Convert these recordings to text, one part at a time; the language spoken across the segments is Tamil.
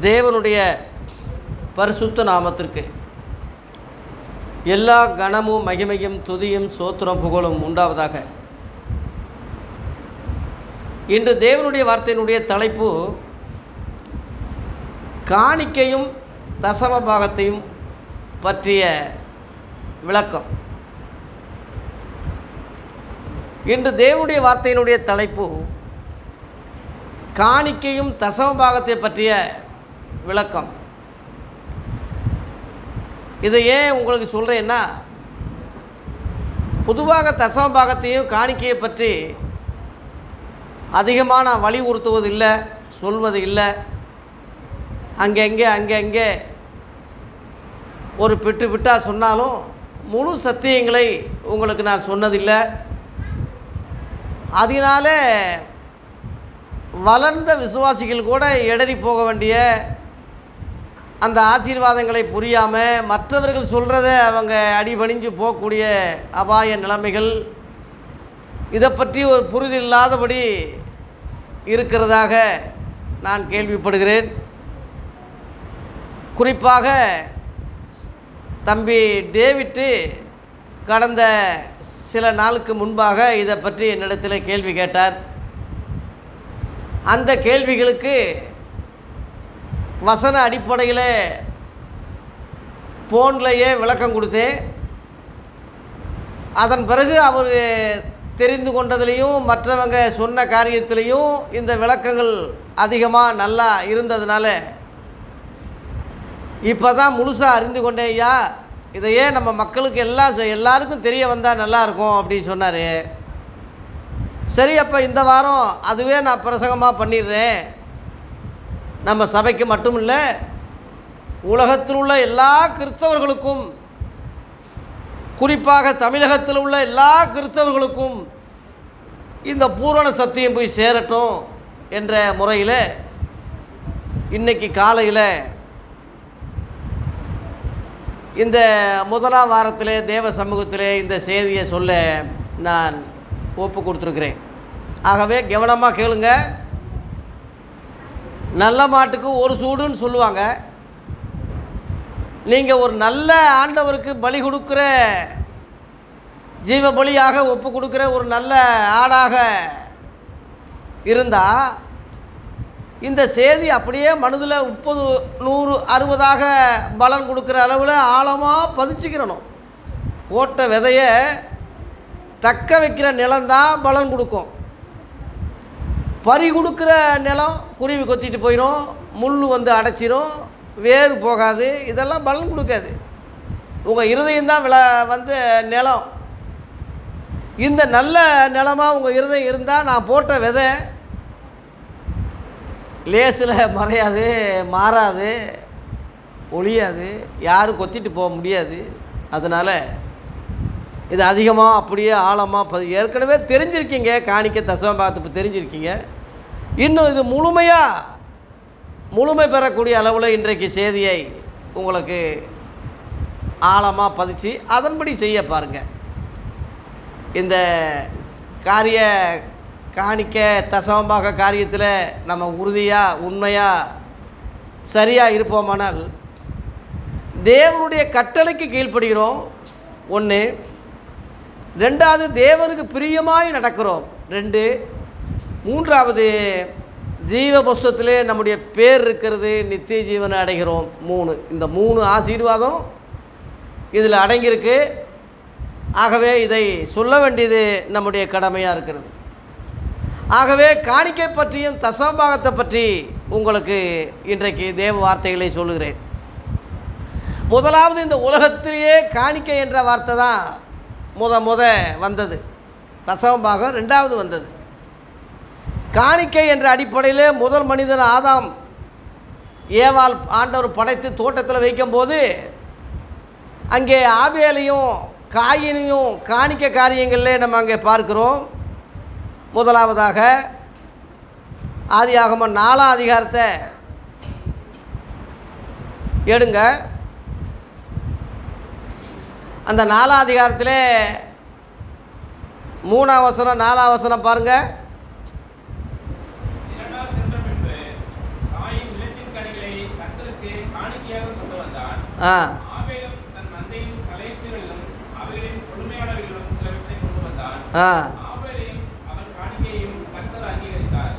தேவனுடைய பரிசுத்த நாமத்திற்கு எல்லா கணமும் மகிமையும் துதியும் சோத்திரம் புகழும் உண்டாவதாக இன்று தேவனுடைய வார்த்தையினுடைய தலைப்பு காணிக்கையும் தசம பாகத்தையும் பற்றிய விளக்கம் இன்று தேவனுடைய வார்த்தையினுடைய தலைப்பு காணிக்கையும் தசம பாகத்தை பற்றிய விளக்கம் இதை ஏன் உங்களுக்கு சொல்கிறேன்னா பொதுவாக தசம பாகத்தையும் காணிக்கையை பற்றி அதிகமாக நான் வலியுறுத்துவது இல்லை சொல்வது இல்லை அங்கங்கே அங்கங்கே ஒரு பிட்டு பிட்டாக சொன்னாலும் முழு சத்தியங்களை உங்களுக்கு நான் சொன்னதில்லை அதனால வளர்ந்த விசுவாசிகள் கூட இடறி போக வேண்டிய அந்த ஆசீர்வாதங்களை புரியாமல் மற்றவர்கள் சொல்கிறத அவங்க அடிபணிஞ்சு போகக்கூடிய அபாய நிலைமைகள் இதை பற்றி ஒரு புரிதல் இல்லாதபடி இருக்கிறதாக நான் கேள்விப்படுகிறேன் குறிப்பாக தம்பி டேவிட்டு கடந்த சில நாளுக்கு முன்பாக இதை பற்றி என்னிடத்தில் கேள்வி கேட்டார் அந்த கேள்விகளுக்கு வசன அடிப்படையில் ஃபோன்லேயே விளக்கம் கொடுத்தேன் அதன் பிறகு அவர் தெரிந்து கொண்டதுலேயும் மற்றவங்க சொன்ன காரியத்திலையும் இந்த விளக்கங்கள் அதிகமாக நல்லா இருந்ததுனால இப்போ தான் முழுசாக அறிந்து கொண்டேன் ஐயா இதையே நம்ம மக்களுக்கு எல்லாம் சொ- எல்லாருக்கும் தெரிய வந்தால் நல்லாயிருக்கும் அப்படின்னு சொன்னார் சரி அப்போ இந்த வாரம் அதுவே நான் பிரசங்கமாக பண்ணிடுறேன் நம்ம சபைக்கு மட்டும் இல்லை உலகத்தில் உள்ள எல்லா கிறிஸ்தவர்களுக்கும் குறிப்பாக தமிழகத்தில் உள்ள எல்லா கிறிஸ்தவர்களுக்கும் இந்த பூரண சத்தியம் போய் சேரட்டும் என்ற முறையில் இன்னைக்கு காலையில் இந்த முதலாம் வாரத்திலே தேவ சமூகத்திலே இந்த செய்தியை சொல்ல நான் ஒப்பு கொடுத்துருக்கிறேன் ஆகவே கவனமாக கேளுங்க நல்ல மாட்டுக்கு ஒரு சூடுன்னு சொல்லுவாங்க நீங்கள் ஒரு நல்ல ஆண்டவருக்கு பலி கொடுக்குற ஜீவ பலியாக ஒப்பு கொடுக்குற ஒரு நல்ல ஆடாக இருந்தால் இந்த செய்தி அப்படியே மனதில் முப்பது நூறு அறுபதாக பலன் கொடுக்குற அளவில் ஆழமாக பதிச்சுக்கிறணும் போட்ட விதையை தக்க வைக்கிற நிலம்தான் பலன் கொடுக்கும் பறி கொடுக்குற நிலம் குருவி கொத்திட்டு போயிடும் முள் வந்து அடைச்சிரும் வேறு போகாது இதெல்லாம் பலன் கொடுக்காது உங்கள் இருதயம்தான் விள வந்து நிலம் இந்த நல்ல நிலமாக உங்கள் இருதயம் இருந்தால் நான் போட்ட விதை லேசில் மறையாது மாறாது ஒழியாது யாரும் கொத்திட்டு போக முடியாது அதனால் இது அதிகமாக அப்படியே ஆழமாக பதி ஏற்கனவே தெரிஞ்சிருக்கீங்க காணிக்க தசவபாகத்தை இப்போ தெரிஞ்சிருக்கீங்க இன்னும் இது முழுமையாக முழுமை பெறக்கூடிய அளவில் இன்றைக்கு செய்தியை உங்களுக்கு ஆழமாக பதிச்சு அதன்படி செய்ய பாருங்கள் இந்த காரிய காணிக்க தசவம்பாக காரியத்தில் நம்ம உறுதியாக உண்மையாக சரியாக இருப்போமானால் தேவனுடைய கட்டளைக்கு கீழ்ப்படுகிறோம் ஒன்று ரெண்டாவது தேவனுக்கு பிரியமாய் நடக்கிறோம் ரெண்டு மூன்றாவது ஜீவ புஸ்தத்திலே நம்முடைய பேர் இருக்கிறது நித்திய ஜீவனை அடைகிறோம் மூணு இந்த மூணு ஆசீர்வாதம் இதில் அடங்கியிருக்கு ஆகவே இதை சொல்ல வேண்டியது நம்முடைய கடமையாக இருக்கிறது ஆகவே காணிக்கை பற்றியும் தசமபாகத்தை பற்றி உங்களுக்கு இன்றைக்கு தேவ வார்த்தைகளை சொல்லுகிறேன் முதலாவது இந்த உலகத்திலேயே காணிக்கை என்ற வார்த்தை தான் முத முத வந்தது தசமபாகம் ரெண்டாவது வந்தது காணிக்கை என்ற அடிப்படையில் முதல் மனிதன் ஆதாம் ஏவாள் ஆண்டவர் படைத்து தோட்டத்தில் வைக்கும்போது அங்கே ஆபேலையும் காயினையும் காணிக்க காரியங்களில் நம்ம அங்கே பார்க்கிறோம் முதலாவதாக ஆதியாகமம் நாலாம் அதிகாரத்தை எடுங்க அந்த நாலாம் அதிகாரத்தில் மூணாம் வசனம் நாலாம் வசனம் பாருங்கள் சில நாள் சென்ற பின்பு காயின் நிலத்தின் கனிகளை ஆ ஆபேலும் தன் மந்தையின் கலையச்சிகளிலும் அவைகளின் கொடுமையானவைகளும் சிலவற்றை கொண்டு வந்தான் ஆ ஆபேலையும் அவன் காணிக்கையையும் கர்த்தர் அங்கீகரித்தார்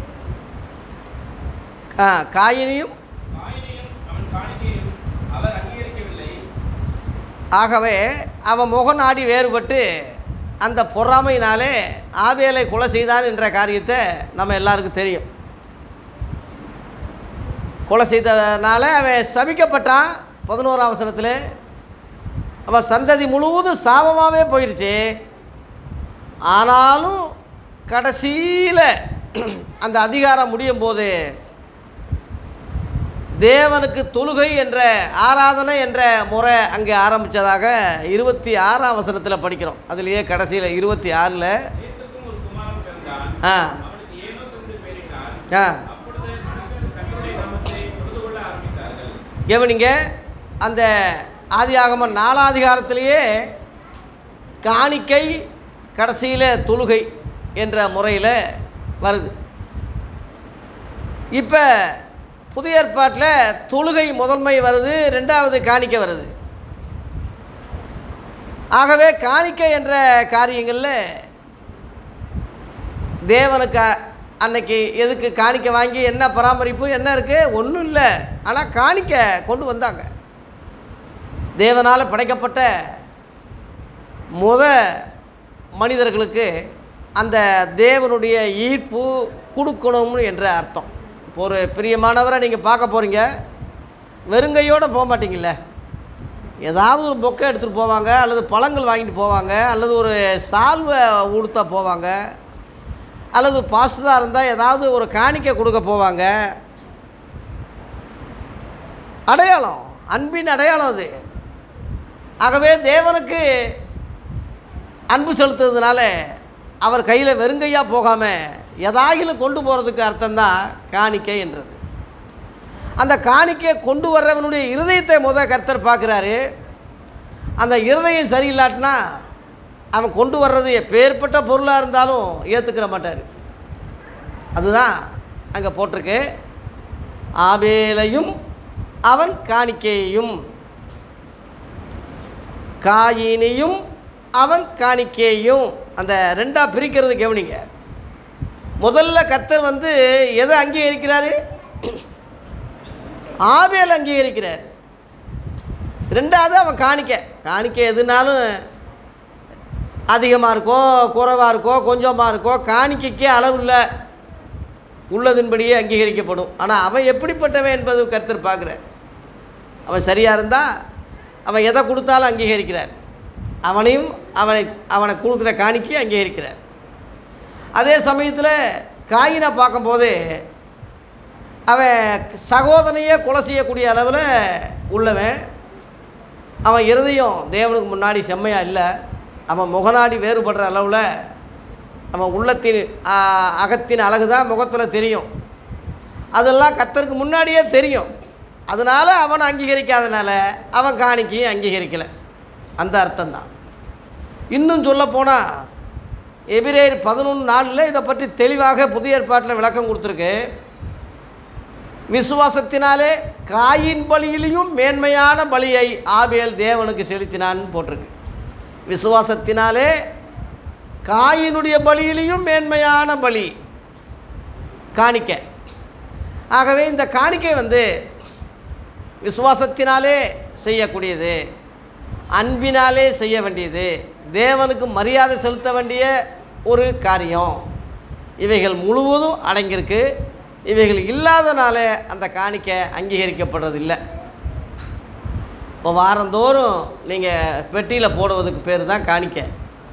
ஆ காயினியும் காயினையும் அவன் காணிக்கையையும் அவர் அங்கீகரிக்கவில்லை ஆகவே அவன் முகநாடி வேறுபட்டு அந்த பொறாமையினாலே ஆபேலை கொலை செய்தான் என்ற காரியத்தை நம்ம எல்லாருக்கும் தெரியும் கொலை செய்ததுனால அவன் சபிக்கப்பட்டான் பதினோராம் வசனத்தில் அவன் சந்ததி முழுவதும் சாபமாகவே போயிடுச்சு ஆனாலும் கடைசியில் அந்த அதிகாரம் முடியும் போது தேவனுக்கு தொழுகை என்ற ஆராதனை என்ற முறை அங்கே ஆரம்பித்ததாக இருபத்தி ஆறாம் வசனத்தில் படிக்கிறோம் அதுலேயே கடைசியில் இருபத்தி ஆறில் சேத்துக்கும் ஒரு குமாரன் பிறந்தான் ஆ அவனுக்கு ஏனோஸ் என்று பெயரிட்டார் ஆ அப்பொழுது மனுஷர் கர்த்தருடைய நாமத்தை தொழுது கொள்ள ஆரம்பித்தார்கள் கவனிங்க அந்த ஆதியாகமம் நாலாதிகாரத்திலேயே காணிக்கை கடைசியில் தொழுகை என்ற முறையில் வருது இப்போ புதிய ஏற்பாட்டில் தொழுகை முதன்மை வருது ரெண்டாவது காணிக்கை வருது ஆகவே காணிக்கை என்ற காரியங்களில் தேவனுக்கு அ- அன்னைக்கு எதுக்கு காணிக்க வாங்கி என்ன பராமரிப்பு என்ன இருக்குது ஒன்றும் இல்லை ஆனால் காணிக்க கொண்டு வந்தாங்க தேவனால் படைக்கப்பட்ட முத மனிதர்களுக்கு அந்த தேவனுடைய ஈர்ப்பு கொடுக்கணும் என்ற அர்த்தம் இப்போ ஒரு பிரியமானவரை நீங்கள் பார்க்க போகிறீங்க வெறுங்கையோடு போக மாட்டீங்கல்ல ஏதாவது ஒரு பொக்கை எடுத்துகிட்டு போவாங்க அல்லது பழங்கள் வாங்கிட்டு போவாங்க அல்லது ஒரு சால்வை உடுத்தா போவாங்க அல்லது பாஸ்டராக இருந்தால் ஏதாவது ஒரு காணிக்கை கொடுக்க போவாங்க அடையாளம் அன்பின் அடையாளம் அது ஆகவே தேவனுக்கு அன்பு செலுத்துறதுனால அவர் கையில் வெறுங்கையாக போகாமல் எதாகிலும் கொண்டு போகிறதுக்கு அர்த்தம்தான் காணிக்கை என்றது அந்த காணிக்கையை கொண்டு வர்றவனுடைய இருதயத்தை முத கர்த்தர் பார்க்குறாரு அந்த இருதயம் சரியில்லாட்டினா அவன் கொண்டு வர்றது எப்பேற்பட்ட பொருளாக இருந்தாலும் ஏற்றுக்கிற மாட்டார் அதுதான் அங்கே போட்டிருக்கு ஆபேலையும் அவன் காணிக்கையையும் காயினையும் அவன் காணிக்கையையும் அந்த ரெண்டாக பிரிக்கிறது கவனிங்க முதல்ல கர்த்தர் வந்து எதை அங்கீகரிக்கிறாரு ஆபேல் அங்கீகரிக்கிறார் ரெண்டாவது அவன் காணிக்கை காணிக்கை எதுனாலும் அதிகமாக இருக்கோ குறைவாக இருக்கோ கொஞ்சமாக இருக்கோ காணிக்கைக்கே அளவு இல்லை உள்ளதின்படியே அங்கீகரிக்கப்படும் ஆனால் அவன் எப்படிப்பட்டவன் என்பது கர்த்தர் பார்க்குறார் அவன் சரியாக இருந்தால் அவன் எதை கொடுத்தாலும் அங்கீகரிக்கிறார் அவனையும் அவனை அவனை கொடுக்குற காணிக்கையை அங்கீகரிக்கிறார் அதே சமயத்தில் காயினை பார்க்கும்போது அவன் சகோதரனையே கொலை செய்யக்கூடிய அளவில் உள்ளவன் அவன் இருதயம் தேவனுக்கு முன்னாடி செம்மையாக இல்லை அவன் முகநாடி வேறுபடுற அளவில் அவன் உள்ளத்தின் ஆ, அகத்தின் அழகு தான் முகத்தில் தெரியும் அதெல்லாம் கத்தருக்கு முன்னாடியே தெரியும் அதனால் அவனை அங்கீகரிக்காதனால அவன் காணிக்கையும் அங்கீகரிக்கலை அந்த அர்த்தம்தான் இன்னும் சொல்லப்போனால் எபிரேயர் பதினொன்று நாளில் இதை பற்றி தெளிவாக புதிய ஏற்பாட்டில் விளக்கம் கொடுத்துருக்கு விசுவாசத்தினாலே காயின் பலியிலையும் மேன்மையான பலியை ஆபேல் தேவனுக்கு செலுத்தினான்னு போட்டிருக்கு விசுவாசத்தினாலே காயினுடைய பலியிலையும் மேன்மையான பலி காணிக்கை ஆகவே இந்த காணிக்கை வந்து விசுவாசத்தினாலே செய்யக்கூடியது அன்பினாலே செய்ய வேண்டியது தேவனுக்கு மரியாதை செலுத்த வேண்டிய ஒரு காரியம் இவைகள் முழுவதும் அடங்கியிருக்கு இவைகள் இல்லாதனால அந்த காணிக்கை அங்கீகரிக்கப்படுறதில்லை இப்போ வாரந்தோறும் நீங்கள் பெட்டியில் போடுவதுக்கு பேர் தான் காணிக்கை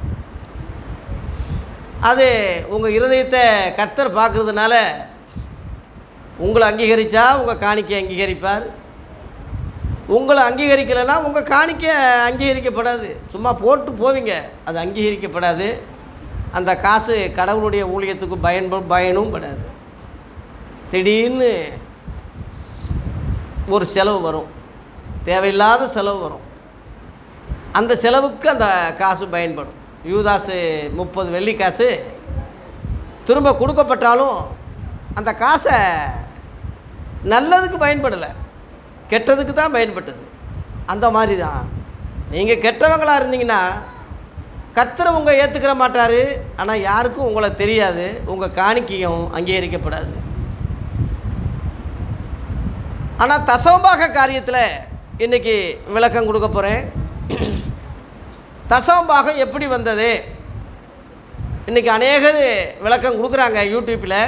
அது உங்கள் இருதயத்தை கத்தர் பார்க்குறதுனால உங்களை அங்கீகரித்தா உங்கள் காணிக்கை அங்கீகரிப்பார் உங்களை அங்கீகரிக்கலைன்னா உங்கள் காணிக்கை அங்கீகரிக்கப்படாது சும்மா போட்டு போவீங்க அது அங்கீகரிக்கப்படாது அந்த காசு கடவுளுடைய ஊழியத்துக்கு பயன்ப பயனும் படாது திடீர்னு ஒரு செலவு வரும் தேவையில்லாத செலவு வரும் அந்த செலவுக்கு அந்த காசு பயன்படும் யூதாசு முப்பது வெள்ளி காசு திரும்ப கொடுக்கப்பட்டாலும் அந்த காசை நல்லதுக்கு பயன்படலை கெட்டதுக்கு தான் பயன்பட்டது அந்த மாதிரி தான் நீங்கள் கெட்டவங்களாக இருந்தீங்கன்னா கர்த்தர் உங்க ஏற்றுக்கிற மாட்டார் ஆனால் யாருக்கும் உங்களை தெரியாது உங்கள் காணிக்கையும் அங்கீகரிக்கப்படாது ஆனால் தசவம்பாக காரியத்தில் இன்றைக்கி விளக்கம் கொடுக்க போகிறேன் தசவம்பாகம் எப்படி வந்தது இன்றைக்கி அநேகர் விளக்கம் கொடுக்குறாங்க யூடியூப்பில்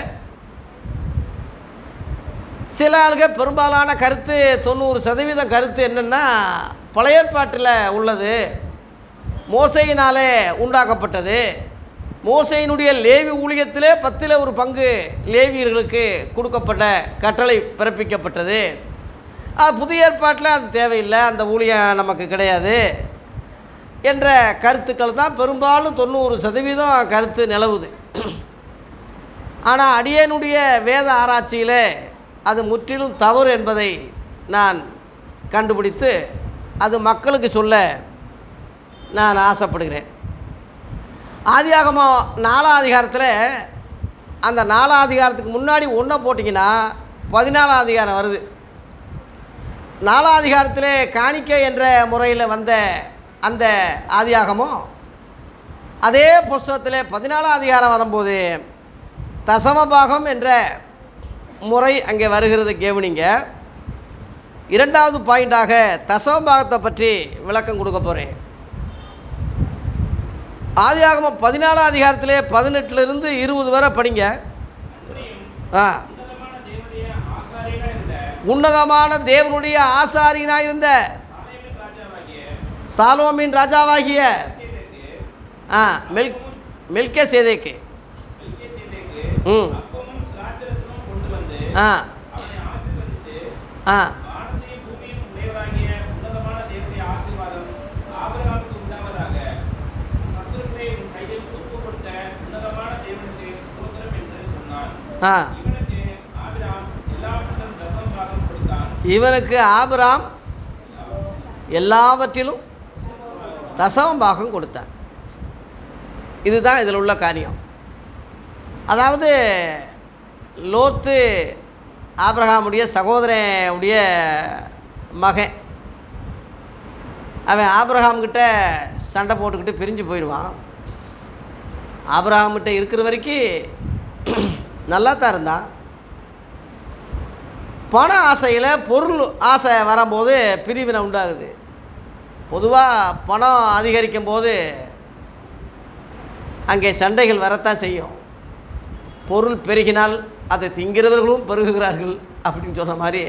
சில ஆளுங்க பெரும்பாலான கருத்து தொண்ணூறு சதவீதம் கருத்து என்னென்னா பழைய ஏற்பாட்டில் உள்ளது மோசையினாலே உண்டாக்கப்பட்டது மோசையினுடைய லேவி ஊழியத்திலே பத்தில் ஒரு பங்கு லேவியர்களுக்கு கொடுக்கப்பட்ட கட்டளை பிறப்பிக்கப்பட்டது அது புதிய ஏற்பாட்டில் அது தேவையில்லை அந்த ஊழியம் நமக்கு கிடையாது என்ற கருத்துக்கள் தான் பெரும்பாலும் தொண்ணூறு சதவீதம் கருத்து நிலவுது ஆனால் அடியனுடைய வேத ஆராய்ச்சியில் அது முற்றிலும் தவறு என்பதை நான் கண்டுபிடித்து அது மக்களுக்கு சொல்ல நான் ஆசைப்படுகிறேன் ஆதியாகமம் நாலாம் அதிகாரத்தில் அந்த நாலாம் அதிகாரத்துக்கு முன்னாடி ஒன்றை போட்டிங்கன்னா பதினாலாம் அதிகாரம் வருது நாலாம் அதிகாரத்திலே காணிக்கை என்ற முறையில் வந்த அந்த ஆதியாகமம் அதே புஸ்தகத்தில் பதினாலாம் அதிகாரம் வரும்போது தசமபாகம் என்ற முறை அங்கே வருகிறது கேவனிங்க இரண்டாவது பாயிண்டாக தசமபாகத்தை பற்றி விளக்கம் கொடுக்க போகிறேன் ஆதியாகமம் பதினாலாம் அதிகாரத்திலே பதினெட்டுலேருந்து இருபது வரை படிங்க ஆ உன்னதமான தேவனுடைய ஆசாரியனாக உன்னதமான தேவனுடைய இருந்த ஆசாரியனாக இருந்த சாலேமின் ராஜாவாகிய சாலோமின் ராஜாவாகிய சேதேக்கு, ஆ மெல் மெல்கே சேதேக்கு மெல்கிசேதேக்கு ம் அப்பமும் திராட்சரசமும் கொண்டு வந்து ஆ அவனை ஆசீர்வதித்து ஆ வானத்தையும் பூமியும் உடையவராகிய உன்னதமான தேவனுடைய ஆசீர்வாதம் ஆபிரகாமுக்கு உண்டாவதாக சத்துருக்களை உன் கையில் ஒப்புக் கொடுத்த உன்னதமான தேவனுக்கு ஸ்தோத்திரம் என்று சொன்னான் ஆ இவனுக்கு ஆபிரகாம் எல்லாவற்றிலும் தசம் பாகம் கொடுத்தான் இவனுக்கு ஆபிராம் எல்லாவற்றிலும் தசமம் பாகம் கொடுத்தான் இதுதான் இதில் உள்ள காரியம் அதாவது லோத்து ஆபிரகாமுடைய சகோதரனுடைய மகன் அவன் ஆபிரகாம்கிட்ட சண்டை போட்டுக்கிட்டு பிரிஞ்சு போயிடுவான் ஆபிரகாம்கிட்ட இருக்கிற வரைக்கும் நல்லா தான் இருந்தான் பண ஆசையில் பொருள் ஆசை வரும்போது பிரிவினை உண்டாகுது பொதுவாக பணம் அதிகரிக்கும் போது அங்கே சண்டைகள் வரத்தான் செய்யும் பொருள் பெருகினால் அதை திங்கிறவர்களும் பெருகுகிறார்கள் அப்படின்னு சொன்ன மாதிரி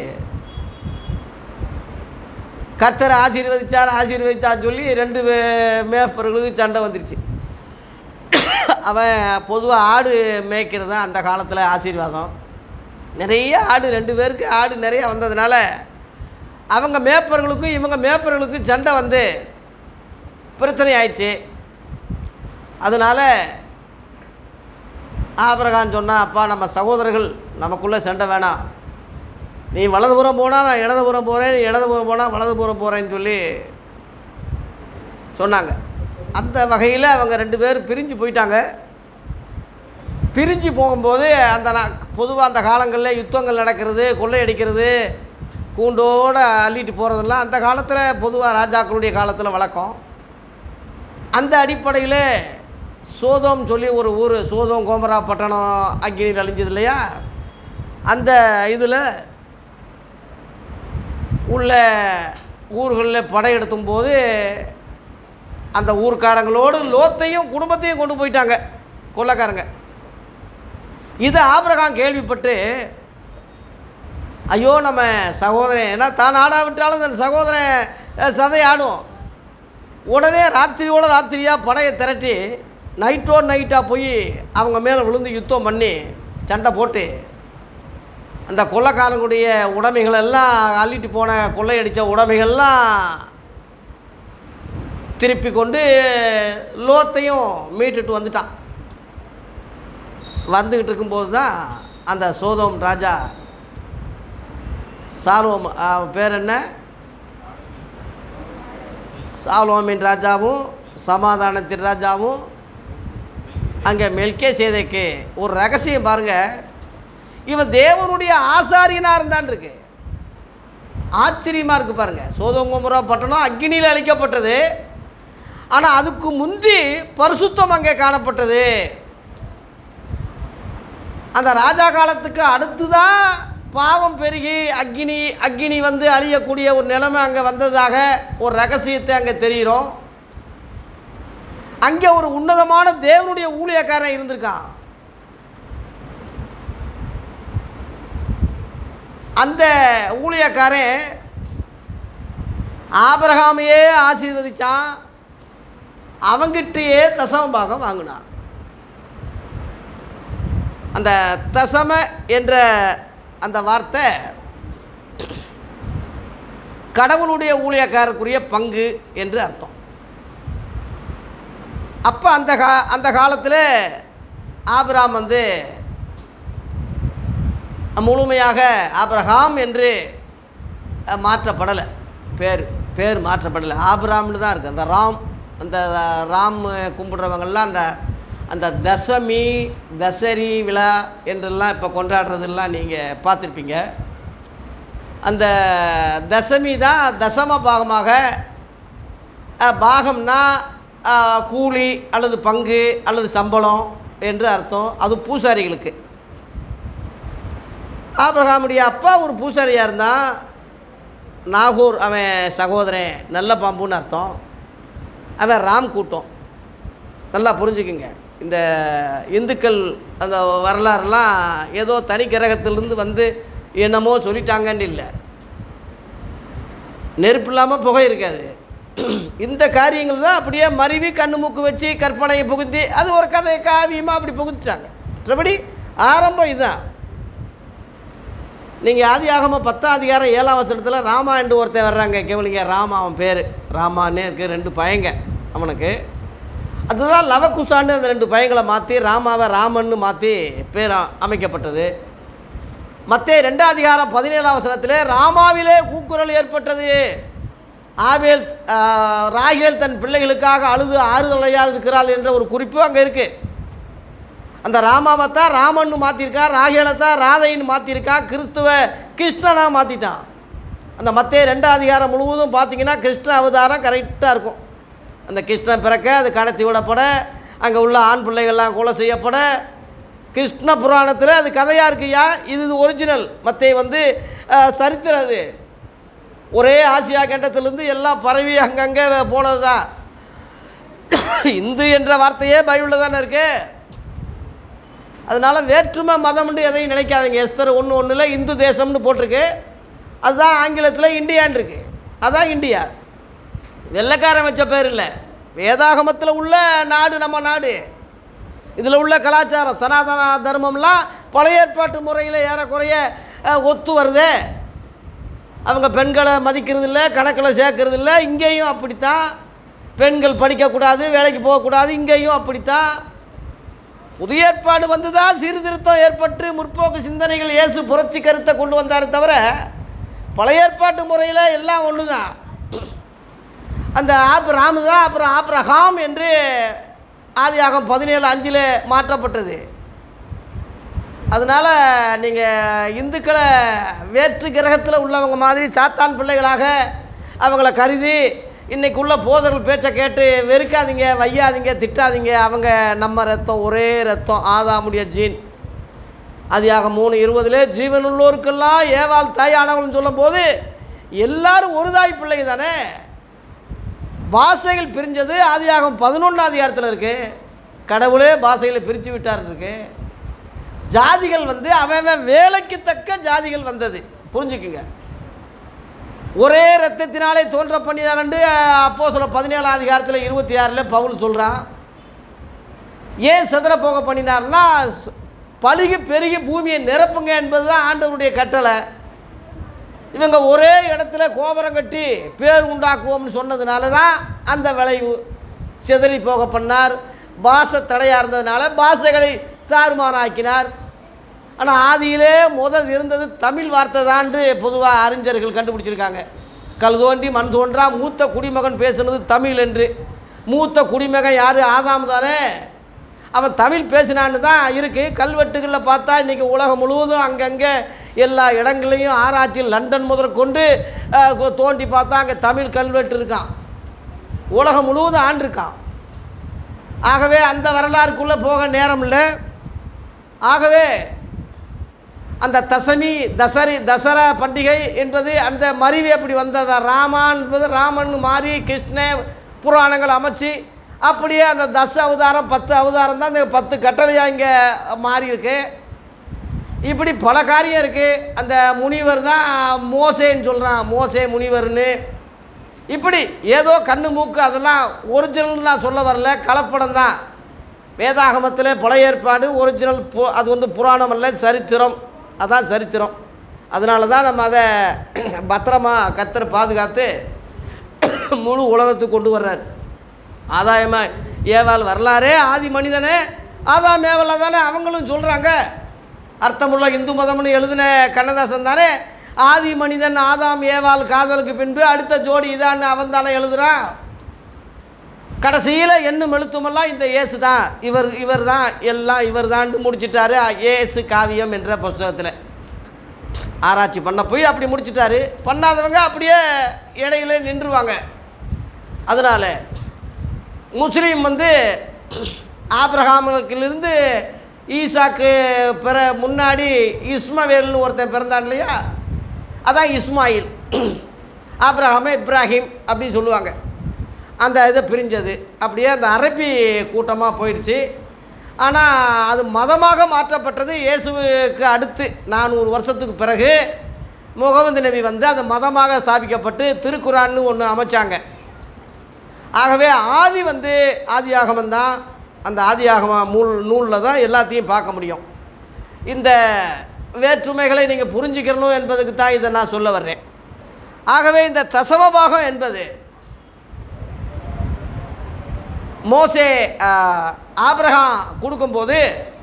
கத்தரை ஆசீர்வதிச்சார் ஆசீர்வதிச்சான்னு சொல்லி ரெண்டு மே- மேய்ப்பர்களுக்கு சண்டை வந்துருச்சு அவன் பொதுவாக ஆடு மேய்க்கிறது தான் அந்த காலத்தில் ஆசீர்வாதம் நிறைய ஆடு ரெண்டு பேருக்கு ஆடு நிறைய வந்ததுனால அவங்க மேய்ப்பர்களுக்கும் இவங்க மேய்ப்பர்களுக்கும் சண்டை வந்து பிரச்சனை ஆயிடுச்சு அதனால் ஆபரகான் சொன்னா அப்பா நம்ம சகோதரர்கள் நமக்குள்ளே சண்டை வேணாம் நீ வலதுபுறம் போனால் நான் இடதுபுறம் போகிறேன் நீ இடதுபுறம் போனால் வலதுபுறம் போகிறேன்னு சொல்லி சொன்னாங்க அந்த வகையில் அவங்க ரெண்டு பேரும் பிரிஞ்சு போயிட்டாங்க பிரிஞ்சு போகும்போது அந்த பொதுவாக அந்த காலங்களில் யுத்தங்கள் நடக்கிறது கொள்ளையடிக்கிறது கூண்டோட அள்ளிட்டு போகிறதெல்லாம் அந்த காலத்தில் பொதுவாக ராஜாக்களுடைய காலத்தில் வழக்கம் அந்த அடிப்படையில் சோதோம் சொல்லி ஒரு ஊர் சோதோம் கோமரா பட்டணம் அக்கினியில் அழிஞ்சது இல்லையா அந்த இதில் உள்ள ஊர்களில் படையெடுத்தும் போது அந்த ஊர்க்காரங்களோடு லோத்தையும் குடும்பத்தையும் கொண்டு போயிட்டாங்க கொள்ளைக்காரங்க இது ஆபிரகாம் கேள்விப்பட்டு ஐயோ நம்ம சகோதரன் ஏன்னா தான் ஆடா விட்டாலும் அந்த சகோதரன் அஹ், சதை ஆடும் உடனே ராத்திரியோட ராத்திரியாக படையை திரட்டி நைட்டோடு நைட்டாக போய் அவங்க மேலே விழுந்து யுத்தம் பண்ணி சண்டை போட்டு அந்த கொள்ளைக்காரங்களுடைய உடைமைகள் எல்லாம் அள்ளிட்டு போன கொள்ளையடித்த உடைமைகள்லாம் திருப்பி கொண்டு லோத்தையும் மீட்டுட்டு வந்துட்டான் வந்துக்கிட்டு இருக்கும்போது தான் அந்த சோதோம் ராஜா சாலோம் அவன் பேர் என்ன சாலோமின் ராஜாவும் சமாதானத்தின் ராஜாவும் அங்கே மெல்கே சேதைக்கு ஒரு ரகசியம் பாருங்க இவன் தேவனுடைய ஆசாரியனாக இருந்தான் இருக்கு ஆச்சரியமாக இருக்குது பாருங்கள் சோதோங்கோமுரா பட்டணம் அக்னியில் அழிக்கப்பட்டது ஆனால் அதுக்கு முந்தி பரிசுத்தம் அங்கே காணப்பட்டது அந்த ராஜா காலத்துக்கு அடுத்து தான் பாவம் பெருகி அக்னி அக்னி வந்து அழியக்கூடிய ஒரு நிலைமை அங்கே வந்ததாக ஒரு ரகசியத்தை அங்கே தெரிகிறோம் அங்கே ஒரு உன்னதமான தேவனுடைய ஊழியக்காரன் இருந்திருக்கான் அந்த ஊழியக்காரன் ஆபிரகாமையே ஆசீர்வதிச்சான் அவங்கிட்டயே தசம பாகம் வாங்கினான் அந்த தசம என்ற அந்த வார்த்தை கடவுளுடைய ஊழியக்காரருக்குரிய பங்கு என்று அர்த்தம் அப்போ அந்த கா அந்த காலத்தில் ஆபிராம் வந்து முழுமையாக ஆபிரகாம் என்று அஹ், மாற்றப்படலை பேர் பேர் மாற்றப்படலை ஆபிராம்னு தான் இருக்குது அந்த ராம் அந்த ராம் கும்பிட்றவங்கெல்லாம் அந்த அந்த தசமி தசரி விழா என்றெல்லாம் இப்போ கொண்டாடுறதெல்லாம் நீங்கள் பார்த்துருப்பீங்க அந்த தசமி தான் தசம பாகமாக அஹ், பாகம்னா அஹ், கூலி அல்லது பங்கு அல்லது சம்பளம் என்று அர்த்தம் அது பூசாரிகளுக்கு ஆபிரகாமுடைய அப்பா ஒரு பூசாரியாக இருந்தான் நாகூர் அவன் சகோதரன் நல்ல பாம்புன்னு அர்த்தம் அவன் ராம் கூட்டம் நல்லா புரிஞ்சுக்குங்க இந்த இந்துக்கள் அந்த வரலாறுலாம் ஏதோ தனி கிரகத்திலிருந்து வந்து என்னமோ சொல்லிட்டாங்கன்னு இல்லை நெருப்பு இல்லாமல் புகை இருக்காது இந்த காரியங்கள் தான் அப்படியே மருவி கண்ணு மூக்கு வச்சு கற்பனையை புகுத்தி அது ஒரு கதை காவியமாக அப்படி புகுத்திட்டாங்க மற்றபடி ஆரம்பம் இதுதான் நீங்கள் ஆதி ஆகம பத்தாம் அதிகாரம் ஏழாம் வசனத்தில் ராமா என்று ஒருத்தன் வர்றாங்க கேவலிங்க ராமா அவன் பேர் ராமான்னே இருக்குது ரெண்டு பையங்க அவனுக்கு அதுதான் லவகுசான்னு அந்த ரெண்டு பையங்களை மாற்றி ராமாவை ராமன்னு மாற்றி பேர் அ- அமைக்கப்பட்டது மத்தே ரெண்டாம் அதிகாரம் பதினேழாம் வசனத்திலே ராமாவிலே கூக்குரல் ஏற்பட்டது ஆவேல் ஆ, ராகேல் தன் பிள்ளைகளுக்காக அழுது ஆறுதலையாக இருக்கிறாள் என்ற ஒரு குறிப்பு அங்கே இருக்குது அந்த ராமாவை தான் ராமன்னு மாற்றிருக்கா ராகேலை தான் ராதைன்னு மாற்றிருக்கா கிறிஸ்துவ கிருஷ்ணனாக மாற்றிட்டான் அந்த மத்திய ரெண்டாம் அதிகாரம் முழுவதும் பார்த்தீங்கன்னா கிருஷ்ண அவதாரம் கரெக்டாக இருக்கும் அந்த கிருஷ்ணன் பிறக்க அது கடத்தி விடப்பட அங்கே உள்ள ஆண் பிள்ளைகள்லாம் கொலை செய்யப்பட கிருஷ்ண புராணத்தில் அது கதையாக இருக்குயா இது ஒரிஜினல் மத்திய வந்து அஹ், சரித்திரம் அது ஒரே ஆசியா கண்டத்திலேருந்து எல்லாம் பரவி அங்கங்கே போனது தான் இந்து என்ற வார்த்தையே பைபிளில் தானே இருக்குது அதனால் வேற்றுமை மதம்னு எதையும் நினைக்காதீங்க எஸ்தர் ஒன்று ஒன்றில் இந்து தேசம்னு போட்டிருக்கு அதுதான் ஆங்கிலத்தில் இந்தியான்னு இருக்கு அதான் இந்தியா வெள்ளைக்காரன் வச்ச பேர் இல்லை வேதாகமத்தில் உள்ள நாடு நம்ம நாடு இதில் உள்ள கலாச்சாரம் சனாதன தர்மம்லாம் பழைய ஏற்பாட்டு முறையில் ஏறக்குறைய அஹ், ஒத்து வருதே அவங்க பெண்களை மதிக்கிறது இல்லை கணக்கில் சேர்க்கறது இல்லை இங்கேயும் அப்படித்தான் பெண்கள் படிக்கக்கூடாது வேலைக்கு போகக்கூடாது இங்கேயும் அப்படித்தான் புதிய ஏற்பாடு வந்துதான் சீர்திருத்தம் ஏற்பட்டு முற்போக்கு சிந்தனைகள் இயேசு புரட்சி கருத்தை கொண்டு வந்தார் தவிர பழைய ஏற்பாட்டு முறையில் எல்லாம் ஒன்று தான் அந்த ஆப் ராமு தான் அப்புறம் ஆப்ரஹாம் என்று ஆதியாகம் பதினேழு அஞ்சில் மாற்றப்பட்டது அதனால் நீங்கள் இந்துக்களை வேற்று கிரகத்தில் உள்ளவங்க மாதிரி சாத்தான் பிள்ளைகளாக அவங்கள கருதி இன்னைக்கு உள்ள போதர்கள் பேச்சை கேட்டு வெறுக்காதீங்க வையாதீங்க திட்டாதீங்க அவங்க நம்ம ரத்தம் ஒரே ரத்தம் ஆதாமுடைய ஜீன் அதியாக மூணு இருபதுல ஜீவனுள்ளோருக்கெல்லாம் ஏவாள் தாயானவள்னு சொல்லும்போது எல்லாரும் ஒரு தாய் பிள்ளைங்க தானே பாஷைகள் பிரிஞ்சது ஆதியாகம் பதினொன்றாம் அதிகாரத்தில் இருக்கு கடவுளே பாஷைகளை பிரித்து விட்டார் இருக்கு ஜாதிகள் வந்து அவன் அவன் வேலைக்கு தக்க ஜாதிகள் வந்தது புரிஞ்சுக்குங்க ஒரே ரத்தத்தினாலே தோன்ற பண்ணிதானண்டு அப்போ சொல்ல பதினேழாம் அதிகாரத்தில் இருபத்தி ஆறில் பவுல் சொல்கிறான் ஏன் சிதற போக பண்ணினார்னா ஸ்- பலுகி பெருகி பூமியை நிரப்புங்க என்பது தான் ஆண்டவருடைய கட்டளை இவங்க ஒரே இடத்துல கோபுரம் கட்டி பேர் உண்டாக்குவோம்னு சொன்னதுனால தான் அந்த விளைவு சிதறி போக பண்ணார் பாஷை தடையாக இருந்ததுனால பாஷைகளை தாறுமாறாக்கினார் ஆனால் ஆதியிலே முதல் இருந்தது தமிழ் வார்த்தை தான்ட்டு பொதுவாக அறிஞர்கள் கண்டுபிடிச்சிருக்காங்க கல் தோன்றி மண் தோன்றா மூத்த குடிமகன் பேசுனது தமிழ் என்று மூத்த குடிமகன் யார் ஆதாம் தானே அவன் தமிழ் பேசினான்னு தான் இருக்குது கல்வெட்டுகளில் பார்த்தா இன்றைக்கி உலகம் முழுவதும் அங்கங்கே எல்லா இடங்களையும் ஆராய்ச்சியில் லண்டன் முதற்கொண்டு அஹ், கொ- தோண்டி பார்த்தா அங்கே தமிழ் கல்வெட்டு இருக்கான் உலகம் முழுவதும் ஆண்டிருக்கான் ஆகவே அந்த வரலாறுக்குள்ளே போக நேரம் இல்லை ஆகவே அந்த தசமி தசரி தசரா பண்டிகை என்பது அந்த மருவி அப்படி வந்ததா ராமா என்பது ராமன் மாறி கிருஷ்ண புராணங்கள் அமைச்சு அப்படியே அந்த தச அவதாரம் பத்து அவதாரம் தான் இந்த பத்து கட்டளையாக இங்கே மாறி இருக்கு இப்படி பல காரியம் இருக்குது அந்த முனிவர் தான் மோசேன்னு சொல்கிறான் மோசே முனிவர்னு இப்படி ஏதோ கண்ணு மூக்கு அதெல்லாம் ஒரிஜினல் நான் சொல்ல வரல கலப்படம் தான் வேதாகமத்தில் பழைய ஏற்பாடு ஒரிஜினல் பு அது வந்து புராணம் அல்ல சரித்திரம் அதான் சரித்திரம் அதனால தான் நம்ம அதை பத்திரமா கத்தர் பாதுகாத்து முழு உலகத்துக்கு கொண்டு வர்றார் ஆதாயமாக ஏவாள் வரலாறே ஆதி மனிதனே ஆதாம் ஏவாள தானே அவங்களும் சொல்கிறாங்க அர்த்தமுள்ள இந்து மதம்னு எழுதின கண்ணதாசன் தானே ஆதி மனிதன் ஆதாம் ஏவாள் காதலுக்கு பின்பு அடுத்த ஜோடி இதான்னு அவன் தானே எழுதுறான் கடைசியில் எண்ணும் எழுத்துமெல்லாம் இந்த இயேசு தான் இவர் இவர் தான் எல்லாம் இவர் தான் முடிச்சிட்டாரு இயேசு காவியம் என்ற புஸ்தகத்தில் ஆராய்ச்சி பண்ண போய் அப்படி முடிச்சிட்டாரு பண்ணாதவங்க அப்படியே இடையில நின்றுவாங்க அதனால் முஸ்லீம் வந்து ஆபிரகாமுக்கிலிருந்து ஈசாக்கு பிற முன்னாடி இஸ்மவேல்னு ஒருத்தன் பிறந்தான் இல்லையா அதான் இஸ்மாயில் ஆபிரகாமே இப்ராஹிம் அப்படின்னு சொல்லுவாங்க அந்த இதை பிரிஞ்சது அப்படியே அந்த அரபி கூட்டமாக போயிடுச்சு ஆனால் அது மதமாக மாற்றப்பட்டது இயேசுவுக்கு அடுத்து நானூறு வருஷத்துக்கு பிறகு முகமது நபி வந்து அது மதமாக ஸ்தாபிக்கப்பட்டு திருக்குரான்னு ஒன்று அமைச்சாங்க ஆகவே ஆதி வந்து ஆதியாகமம் தான் அந்த ஆதியாகம நூல் நூலில் தான் எல்லாத்தையும் பார்க்க முடியும் இந்த வேற்றுமைகளை நீங்கள் புரிஞ்சுக்கிறணும் என்பதுக்கு தான் இதை நான் சொல்ல வர்றேன் ஆகவே இந்த தசமபாகம் என்பது மோசே ஆஹ், ஆபிரகாம் கொடுக்கும்போது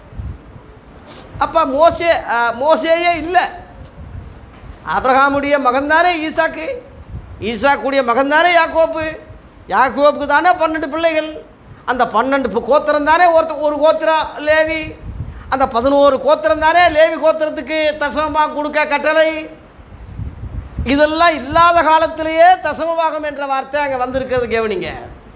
அப்போ மோசே ஆஹ், மோசேயே இல்லை ஆபிரகாமுடைய மகன்தானே ஈசாக்கு ஈசாக்குடைய மகன்தானே யாக்கோப்பு யாக்கோப்புக்கு தானே பன்னெண்டு பிள்ளைகள் அந்த பன்னெண்டு பு- கோத்திரம் தானே ஒருத்த ஒரு கோத்திரம் லேவி அந்த பதினோரு கோத்திரம் தானே லேவி கோத்திரத்துக்கு தசமமாக கொடுக்க கட்டளை இதெல்லாம் இல்லாத காலத்திலேயே தசமபாகம் என்ற வார்த்தை அங்கே வந்திருக்கிறது கவனிங்க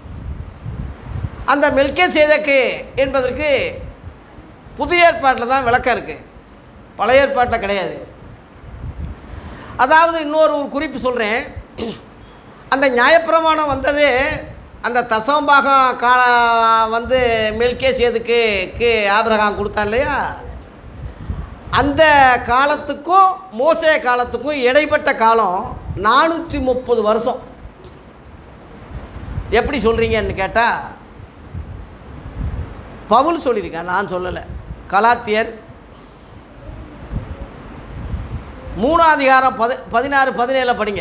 அந்த மெல்கே சேதக்கு என்பதற்கு புதிய ஏற்பாட்டில் தான் விளக்கம் இருக்குது பழைய ஏற்பாட்டில் கிடையாது அதாவது இன்னொரு ஒரு குறிப்பு சொல்கிறேன் அந்த நியாயப்பிரமாணம் வந்தது அந்த தசம்பாகம் கால வந்து மெல்கே சேதுக்கு க்கு ஆபிரகாம் கொடுத்தான் இல்லையா அந்த காலத்துக்கும் மோசே காலத்துக்கும் இடைப்பட்ட காலம் நானூற்றி முப்பது வருஷம் எப்படி சொல்கிறீங்கன்னு கேட்டால் பவுல் சொல்லியிருக்கேன் நான் சொல்லலை கலாத்தியர் மூணாம் அதிகாரம் பதி பதினாறு பதினேழில் படிங்க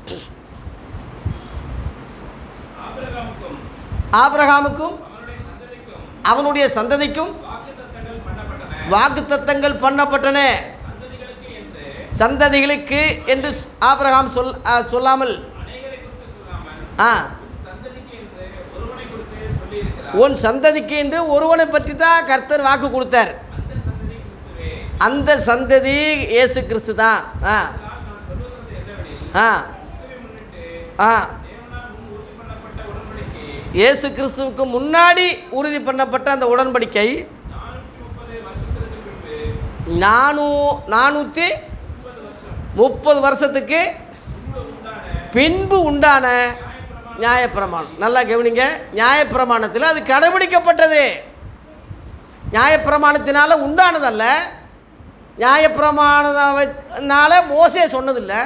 ஆபிரகாமுக்கும் ஆபிரகாமுக்கும் அவனுடைய சந்ததிக்கும் அவனுடைய சந்ததிக்கும் வாக்குத்தத்தங்கள் பண்ணப்பட்டன வாக்குத்தத்தங்கள் பண்ணப்பட்டன சந்ததிகளுக்கு என்று சந்ததிகளுக்கு என்று ஆபிரகாம் சொல் ஆ, சொல்லாமல் அநேகரை குறித்து சொல்லாமல் ஆ உன் சந்ததிக்கு என்று ஒருவனை குறித்து சொல்லியிருக்கிறார் உன் சந்ததிக்கு என்று ஒருவனை பற்றி தான் கர்த்தர் வாக்கு கொடுத்தார் அந்த சந்ததி கிறிஸ்துவே அந்த சந்ததி இயேசு கிறிஸ்து தான் ஆ நான் நான் சொல்லுவது என்னவெனில் ஆ கிறிஸ்துவை முன்னிட்டு ஆ தேவனால் முன் உறுதி பண்ணப்பட்ட உடன்படிக்கை இயேசு கிறிஸ்துவுக்கு முன்னாடி உறுதி பண்ணப்பட்ட அந்த உடன்படிக்கை நானூற்றி முப்பது வருஷத்திற்கு பின்பு நானூ நானூற்றி முப்பது வருஷம் முப்பது வருஷத்துக்கு முன்பு உண்டான பின்பு உண்டான நியாயப்பிரமாணம் நல்லா கவனிங்க நியாயப்பிரமாணத்தில் அது கடைபிடிக்கப்பட்டது நியாயப்பிரமாணத்தினால உண்டானதல்ல நியாயப்பிரமாணத்தினால மோசே சொன்னதில்லை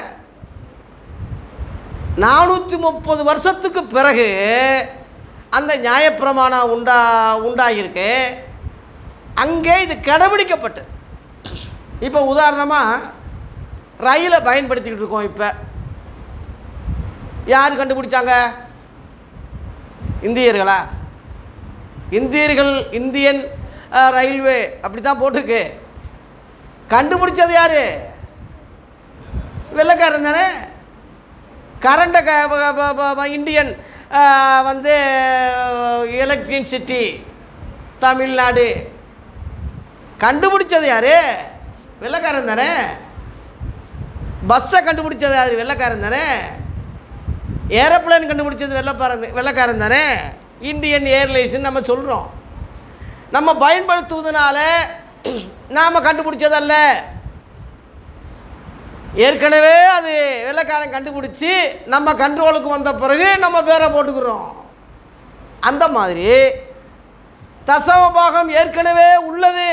நானூற்றி முப்பது வருஷத்துக்கு பிறகு அந்த நியாயப்பிரமாணம் உண்டா உண்டாகியிருக்கு அங்கே இது கடைபிடிக்கப்பட்டது இப்போ உதாரணமாக ரயிலை பயன்படுத்திக்கிட்டு இருக்கோம் இப்போ யார் கண்டுபிடிச்சாங்க இந்தியர்களா இந்தியர்கள் இந்தியன் அஹ், ரயில்வே அப்படி தான் போட்டிருக்கு கண்டுபிடிச்சது யார் வெள்ளைக்காரன் தானே கரண்ட க ப- ப- ப- ப- இந்தியன் அஹ், வந்து எலக்ட்ரிசிட்டி தமிழ்நாடு கண்டுபிடிச்சது யாரு வெள்ளைக்காரன் தானே பஸ்ஸை கண்டுபிடிச்சது யாரு வெள்ளைக்காரன் தானே ஏரோப்ளேன் கண்டுபிடிச்சது வெள்ளைப்பாரன் வெள்ளைக்காரன் தானே இந்தியன் ஏர்லைன்ஸ்னு நம்ம சொல்கிறோம் நம்ம பயன்படுத்துவதனால நாம் கண்டுபிடிச்சதல்ல ஏற்கனவே அது வெள்ளைக்காரன் கண்டுபிடிச்சி நம்ம கண்ட்ரோலுக்கு வந்த பிறகு நம்ம பேரை போட்டுக்கிறோம் அந்த மாதிரி தசம பாகம் ஏற்கனவே உள்ளது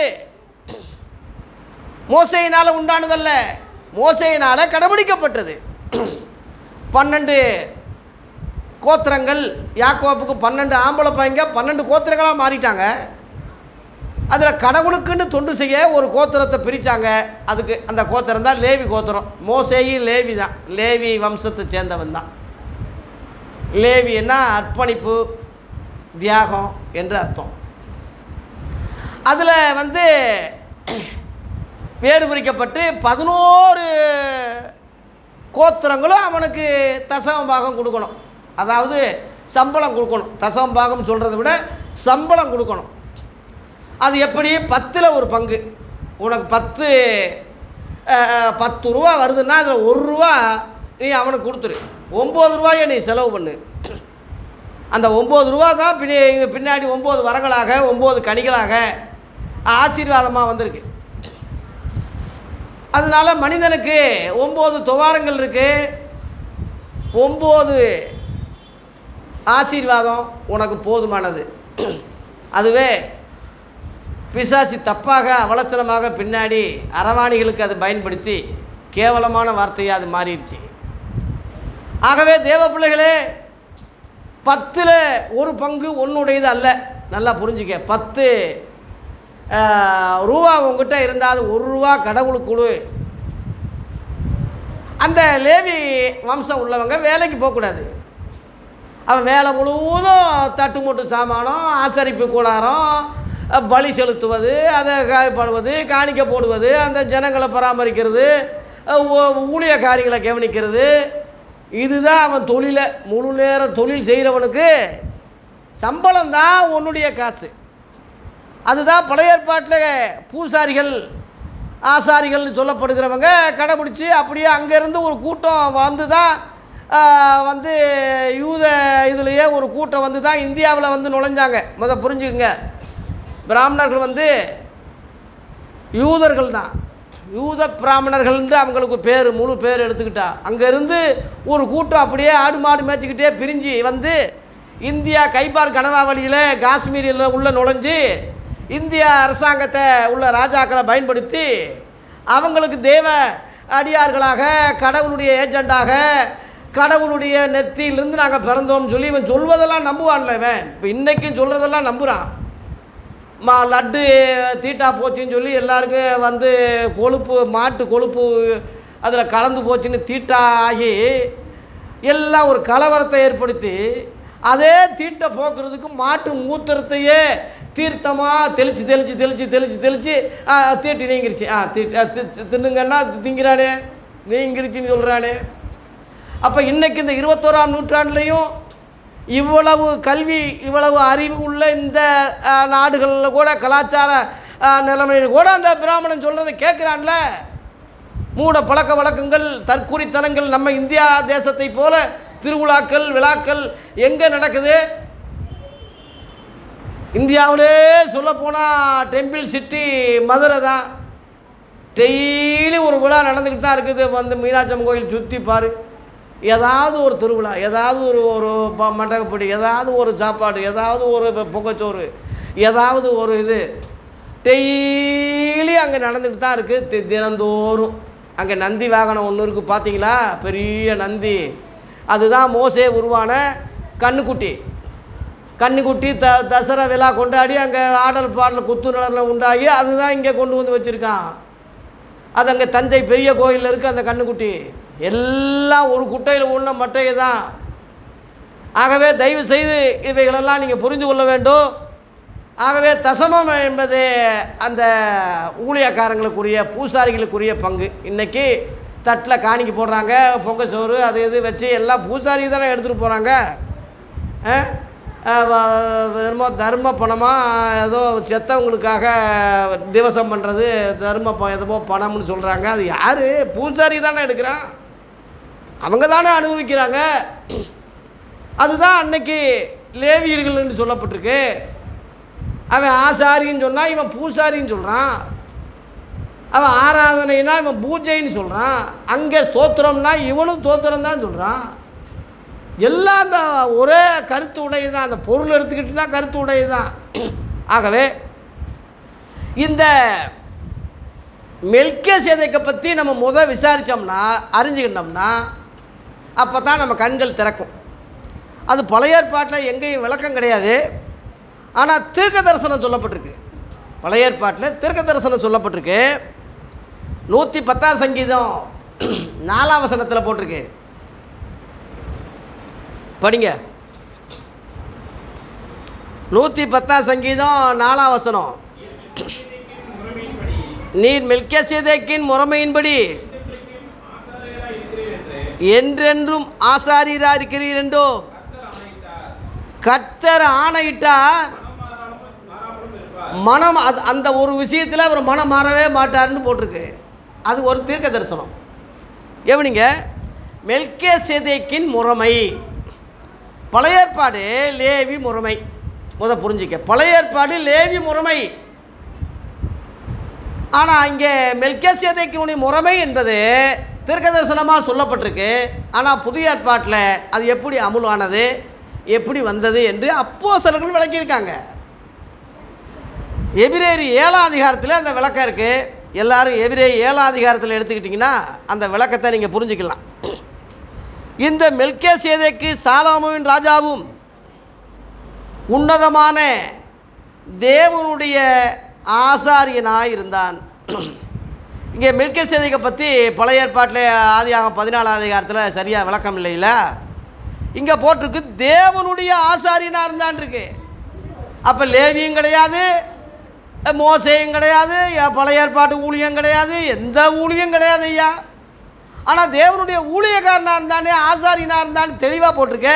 மோசையினால் உண்டானதல்ல மோசையினால் கடைபிடிக்கப்பட்டது பன்னெண்டு கோத்திரங்கள் யாக்கோப்புக்கு பன்னெண்டு ஆம்பளை பையங்க பன்னெண்டு கோத்திரங்களாக மாறிட்டாங்க அதில் கடவுளுக்குன்னு தொண்டு செய்ய ஒரு கோத்திரத்தை பிரித்தாங்க அதுக்கு அந்த கோத்திரம் தான் லேவி கோத்திரம் மோசேயும் லேவி தான் லேவி வம்சத்தை சேர்ந்தவன் தான் லேவின்னா அர்ப்பணிப்பு தியாகம் என்று அர்த்தம் அதில் வந்து வேறு பிரிக்கப்பட்டு பதினோரு கோத்திரங்களும் அவனுக்கு தசம பாகம் கொடுக்கணும் அதாவது சம்பளம் கொடுக்கணும் தசம பாகம் சொல்கிறத விட சம்பளம் கொடுக்கணும் அது எப்படி பத்தில் ஒரு பங்கு உனக்கு பத்து அஹ், அஹ், பத்து ரூபா வருதுன்னா அதில் ஒரு ரூபா நீ அவனுக்கு கொடுத்துரு ஒம்பது ரூபாயை நீ செலவு பண்ணு அந்த ஒம்பது ரூபா தான் பின்னி பின்னாடி ஒம்பது வரங்களாக ஒம்பது கனிகளாக ஆசீர்வாதமாக வந்திருக்கு அதனால மனிதனுக்கு ஒம்பது துவாரங்கள் இருக்கு ஒம்பது ஆசீர்வாதம் உனக்கு போதுமானது அதுவே பிசாசி தப்பாக அவலட்சணமாக பின்னாடி அரவாணிகளுக்கு அது பயன்படுத்தி கேவலமான வார்த்தையாக அது மாறிடுச்சு ஆகவே தேவ பிள்ளைகளே பத்தில் ஒரு பங்கு உன்னுடையது அல்ல நல்லா புரிஞ்சுக்க பத்து ஆஹ், ரூபா உங்ககிட்ட இருந்தால் அது ஒரு ரூபா கடவுளுக்கு கொடு அந்த லேவி வம்சம் உள்ளவங்க வேலைக்கு போகக்கூடாது அவன் வேலை முழுவதும் தட்டு மூட்டு சாமானம் ஆசரிப்பு கூடாரம் அஹ், பலி செலுத்துவது அதை காயப்படுவது காணிக்க போடுவது அந்த ஜனங்களை பராமரிக்கிறது அஹ், ஊ- ஊழியக்காரிகளை கவனிக்கிறது இதுதான் அவன் தொழிலை முழு நேர தொழில் செய்கிறவனுக்கு சம்பளம் தான் உன்னுடைய காசு அதுதான் பழைய ஏற்பாட்டில் பூசாரிகள் ஆசாரிகள்னு சொல்லப்படுகிறவங்க கடைபிடிச்சி அப்படியே அங்கேருந்து ஒரு கூட்டம் வந்து தான் ஆஹ், வந்து யூத இதுலேயே ஒரு கூட்டம் வந்து தான் இந்தியாவில் வந்து நுழைஞ்சாங்க முத புரிஞ்சுக்குங்க பிராமணர்கள் வந்து யூதர்கள் தான் யூத பிராமணர்கள்னு அவங்களுக்கு பேர் முழு பேர் எடுத்துக்கிட்டா அங்கேருந்து ஒரு கூட்டம் அப்படியே ஆடு மாடு மேய்ச்சிக்கிட்டே பிரிஞ்சு வந்து இந்தியா கைபார் கனவாவளியில் காஷ்மீரில் உள்ள நுழைஞ்சு இந்திய அரசாங்கத்தை உள்ள ராஜாக்களை பயன்படுத்தி அவங்களுக்கு தேவ அடியார்களாக கடவுளுடைய ஏஜெண்டாக கடவுளுடைய நெத்தியிலிருந்து நாங்கள் பிறந்தோம்னு சொல்லி இவன் சொல்வதெல்லாம் நம்புவான்ல இவன் இப்போ இன்றைக்கும் சொல்கிறதெல்லாம் நம்புகிறான் மா லட்டு தீட்டா போச்சுன்னு சொல்லி எல்லாருக்கும் வந்து கொழுப்பு மாட்டு கொழுப்பு அதில் கலந்து போச்சுன்னு தீட்டா ஆகி எல்லாம் ஒரு கலவரத்தை ஏற்படுத்தி அதே தீட்டை போக்குறதுக்கு மாட்டு மூத்திரத்தையே தீர்த்தமாக தெளித்து தெளித்து தெளித்து தெளித்து தெளித்து தீட்டு நீங்கிருச்சு ஆ தீட்டு ஆ, தி- தி- தின்னுங்கன்னா திங்கிறானே நீங்கிருச்சுன்னு சொல்கிறானே அப்போ இன்னைக்கு இந்த இருபத்தோராம் நூற்றாண்டுலேயும் இவ்வளவு கல்வி இவ்வளவு அறிவு உள்ள இந்த அஹ், நாடுகளில் கூட கலாச்சார அஹ், நிலைமையில் கூட அந்த பிராமணன் சொல்கிறத கேட்குறான்ல மூட பழக்க வழக்கங்கள் தற்குறித்தனங்கள் நம்ம இந்தியா தேசத்தை போல திருவிழாக்கள் விழாக்கள் எங்கே நடக்குது இந்தியாவிலே சொல்லப்போனால் டெம்பிள் சிட்டி மதுரை தான் டெய்லி ஒரு விழா நடந்துக்கிட்டு தான் இருக்குது வந்து மீனாட்சம்மன் கோயில் சுற்றி பாரு ஏதாவது ஒரு திருவிழா ஏதாவது ஒரு ஒரு ப- மண்டகப்படி ஏதாவது ஒரு சாப்பாடு ஏதாவது ஒரு பொ- பொங்கச்சோறு ஏதாவது ஒரு இது டெய்லி அங்கே நடந்துக்கிட்டு தான் இருக்குது தி- தினந்தோறும் அங்கே நந்தி வாகனம் ஒன்று இருக்குது பார்த்தீங்களா பெரிய நந்தி அதுதான் மோசே உருவான கண்ணுக்குட்டி கன்னிக்குட்டி த தசரா விழா கொண்டாடி அங்கே ஆடல் பாடல் குத்து நடனம் உண்டாகி அதுதான் இங்கே கொண்டு வந்து வச்சுருக்கான் அது அங்கே தஞ்சை பெரிய கோயிலில் இருக்குது அந்த கண்ணுக்குட்டி எல்லாம் ஒரு குட்டையில் உள்ள மட்டையை தான் ஆகவே தயவு செய்து இவைகளெல்லாம் நீங்கள் புரிந்து கொள்ள வேண்டும் ஆகவே தசமம் என்பது அந்த ஊழியக்காரங்களுக்குரிய பூசாரிகளுக்குரிய பங்கு இன்றைக்கி தட்டில் காணிக்கை போடுறாங்க பொங்க சோறு அது இது வச்சு எல்லாம் பூசாரி தானே எடுத்துகிட்டு போகிறாங்க அஹ், வ- என்னமோ தர்ம பணமாக ஏதோ செத்தவங்களுக்காக திவசம் பண்ணுறது தர்ம ப எதோ பணம்னு சொல்கிறாங்க அது யார் பூசாரி தானே எடுக்கிறான் அவங்க தானே அனுபவிக்கிறாங்க அதுதான் அன்னைக்கு லேவியர்கள்னு சொல்லப்பட்டிருக்கு அவன் ஆசாரின்னு சொன்னால் இவன் பூசாரின்னு சொல்கிறான் அவன் ஆராதனைனா இவன் பூஜைன்னு சொல்கிறான் அங்கே ஸ்தோத்திரம்னா இவனும் ஸ்தோத்திரம் தான் சொல்கிறான் எல்லாம் அந்த ஒரே கருத்து உடையது தான் அந்த பொருள் எடுத்துக்கிட்டு தான் கருத்து உடையது தான் ஆகவே இந்த மெல்கே சேதைக்கை பற்றி நம்ம முத விசாரித்தோம்னா அறிஞ்சுக்கிட்டோம்னா அப்போ தான் நம்ம கண்கள் திறக்கும் அது பழைய ஏற்பாட்டில் எங்கேயும் விளக்கம் கிடையாது ஆனால் தீர்க்க தரிசனம் சொல்லப்பட்டிருக்கு பழைய ஏற்பாட்டில் தீர்க்க தரிசனம் சொல்லப்பட்டிருக்கு நூற்றி பத்தாம் சங்கீதம் நாலாம் வசனத்தில் போட்டிருக்கு படிங்க நூற்றி பத்தாம் சங்கீதம் நாலாம் வசனம் முறைமையின்படி நீர் மெல்கேசேதேக்கின் முறைமையின்படி ஆசாரியராய் இருக்கிறீர் என்று என்றென்றும் ஆசாரியராக இருக்கிறீர் என்றோ கர்த்தர் ஆணையிட்டார் கர்த்தர் ஆணையிட்டார் மனம் மாறாமல் மாறாமலும் இருப்பார் மனம் அது அந்த ஒரு விஷயத்தில் அவர் மனம் மாறவே மாட்டார்னு போட்டிருக்கு அது ஒரு தீர்க்க தரிசனம் எப்படிங்க மெல்கே சேதேக்கின் முறைமை பழைய ஏற்பாடு லேவி முறைமை முத புரிஞ்சிக்க பழைய ஏற்பாடு லேவி முறைமை ஆனால் இங்கே மெல்கே சேதைக்கினுடைய முறைமை என்பது தீர்க்க தரிசனமாக சொல்லப்பட்டிருக்கு ஆனால் புதிய ஏற்பாட்டில் அது எப்படி அமுலானது எப்படி வந்தது என்று அப்போஸ்தலர்கள் விளக்கியிருக்காங்க எபிரேரி ஏழாம் அதிகாரத்தில் அந்த விளக்கம் இருக்குது எல்லாரும் எபிரே ஏழாம் அதிகாரத்தில் எடுத்துக்கிட்டிங்கன்னா அந்த விளக்கத்தை நீங்கள் புரிஞ்சுக்கலாம் இந்த மெல்கே சேதைக்கு சாலாமுவின் ராஜாவும் உன்னதமான தேவனுடைய ஆசாரியனாய் இருந்தான் இங்கே மெல்கே சேதைக்கை பற்றி பழைய ஏற்பாட்டில் ஆதியாகம் பதினாலாம் அதிகாரத்தில் சரியாக விளக்கம் இல்லைல்ல இங்கே போட்டிருக்கு தேவனுடைய ஆசாரியனாக இருந்தான் இருக்கு அப்போ லேவியும் கிடையாது மோசையும் கிடையாது ஏ- பழைய ஏற்பாட்டு ஊழியம் கிடையாது எந்த ஊழியம் கிடையாது ஐயா ஆனால் தேவனுடைய ஊழியக்காரனாக இருந்தானே ஆசாரியனாக இருந்தான்னு தெளிவாக போட்டிருக்க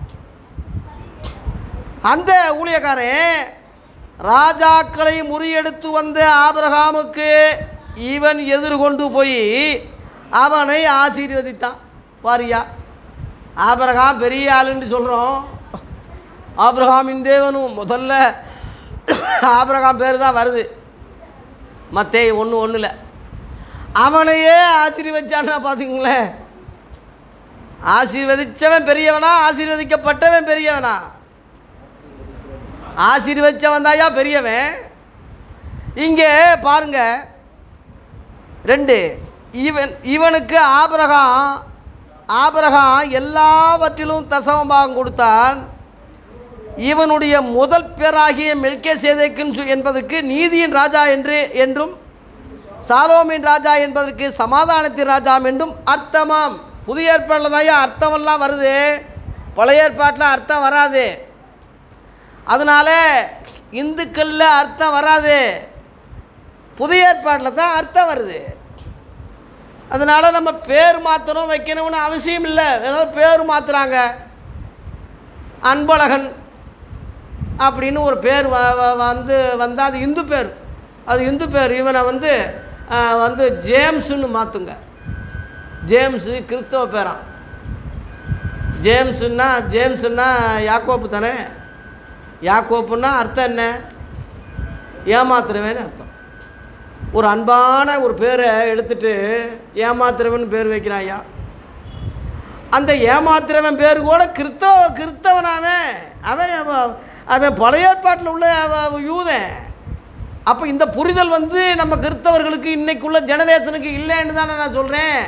அந்த ஊழியக்காரன் ராஜாக்களை முறியெடுத்து வந்த ஆபிரகாமுக்கு இவன் எதிர்கொண்டு போய் அவனை ஆசீர்வதித்தான் பாரியா ஆபிரகாம் பெரிய ஆளுன்னு சொல்கிறோம் ஆபிரகாமின் தேவனும் முதல்ல ஆபிரகாம் பேர் தான் வருது மத்தேய் ஒன்று ஒன்றில் அவனையே ஆசீர்வதிச்சான்னா பார்த்துங்களேன் ஆசீர்வதிச்சவன் பெரியவனா ஆசீர்வதிக்கப்பட்டவன் பெரியவனா ஆசீர்வதிச்சவன் தாயா பெரியவன் இங்கே பாருங்க ரெண்டு இவன் இவனுக்கு ஆபிரகாம் ஆபிரகாம் எல்லாவற்றிலும் தசமபாகம் கொடுத்தான் இவனுடைய முதல் பேராகிய மெல்கே சேதைக்கின் என்பதற்கு நீதியின் ராஜா என்று என்றும் சாலோமின் ராஜா என்பதற்கு சமாதானத்தின் ராஜா என்றும் அர்த்தமாம் புதிய ஏற்பாட்டில் தான் அர்த்தமெல்லாம் வருது பழைய ஏற்பாட்டில் அர்த்தம் வராது அதனால இந்துக்களில் அர்த்தம் வராது புதிய ஏற்பாட்டில் தான் அர்த்தம் வருது அதனால் நம்ம பேர் மாற்றணும் வைக்கணும்னு அவசியம் இல்லை அதனால் பேர் மாற்றுறாங்க அன்பழகன் அப்படின்னு ஒரு பேர் வ வ- வந்து வந்தால் அது இந்து பேர் அது இந்து பேர் இவனை வந்து ஆ, வந்து ஜேம்ஸுன்னு மாற்றுங்க ஜேம்ஸு கிறிஸ்தவ பேரான் ஜேம்ஸுன்னா ஜேம்ஸுன்னா யாக்கோப்பு தானே யாக்கோப்புன்னா அர்த்தம் என்ன ஏமாத்துறவேன்னு அர்த்தம் ஒரு அன்பான ஒரு பேரை எடுத்துட்டு ஏமாத்துறவன் பேர் வைக்கிறான் ஐயா அந்த ஏமாத்துறவன் பேர் கூட கிறிஸ்தவ கிறிஸ்தவனாவன் அவன் அவன் அவன் பழைய ஏற்பாட்டில் உள்ள அவ- அவ யூதன் அப்போ இந்த புரிதல் வந்து நம்ம கிறிஸ்தவர்களுக்கு இன்னைக்குள்ள ஜெனரேஷனுக்கு இல்லைன்னு தானே நான் சொல்கிறேன்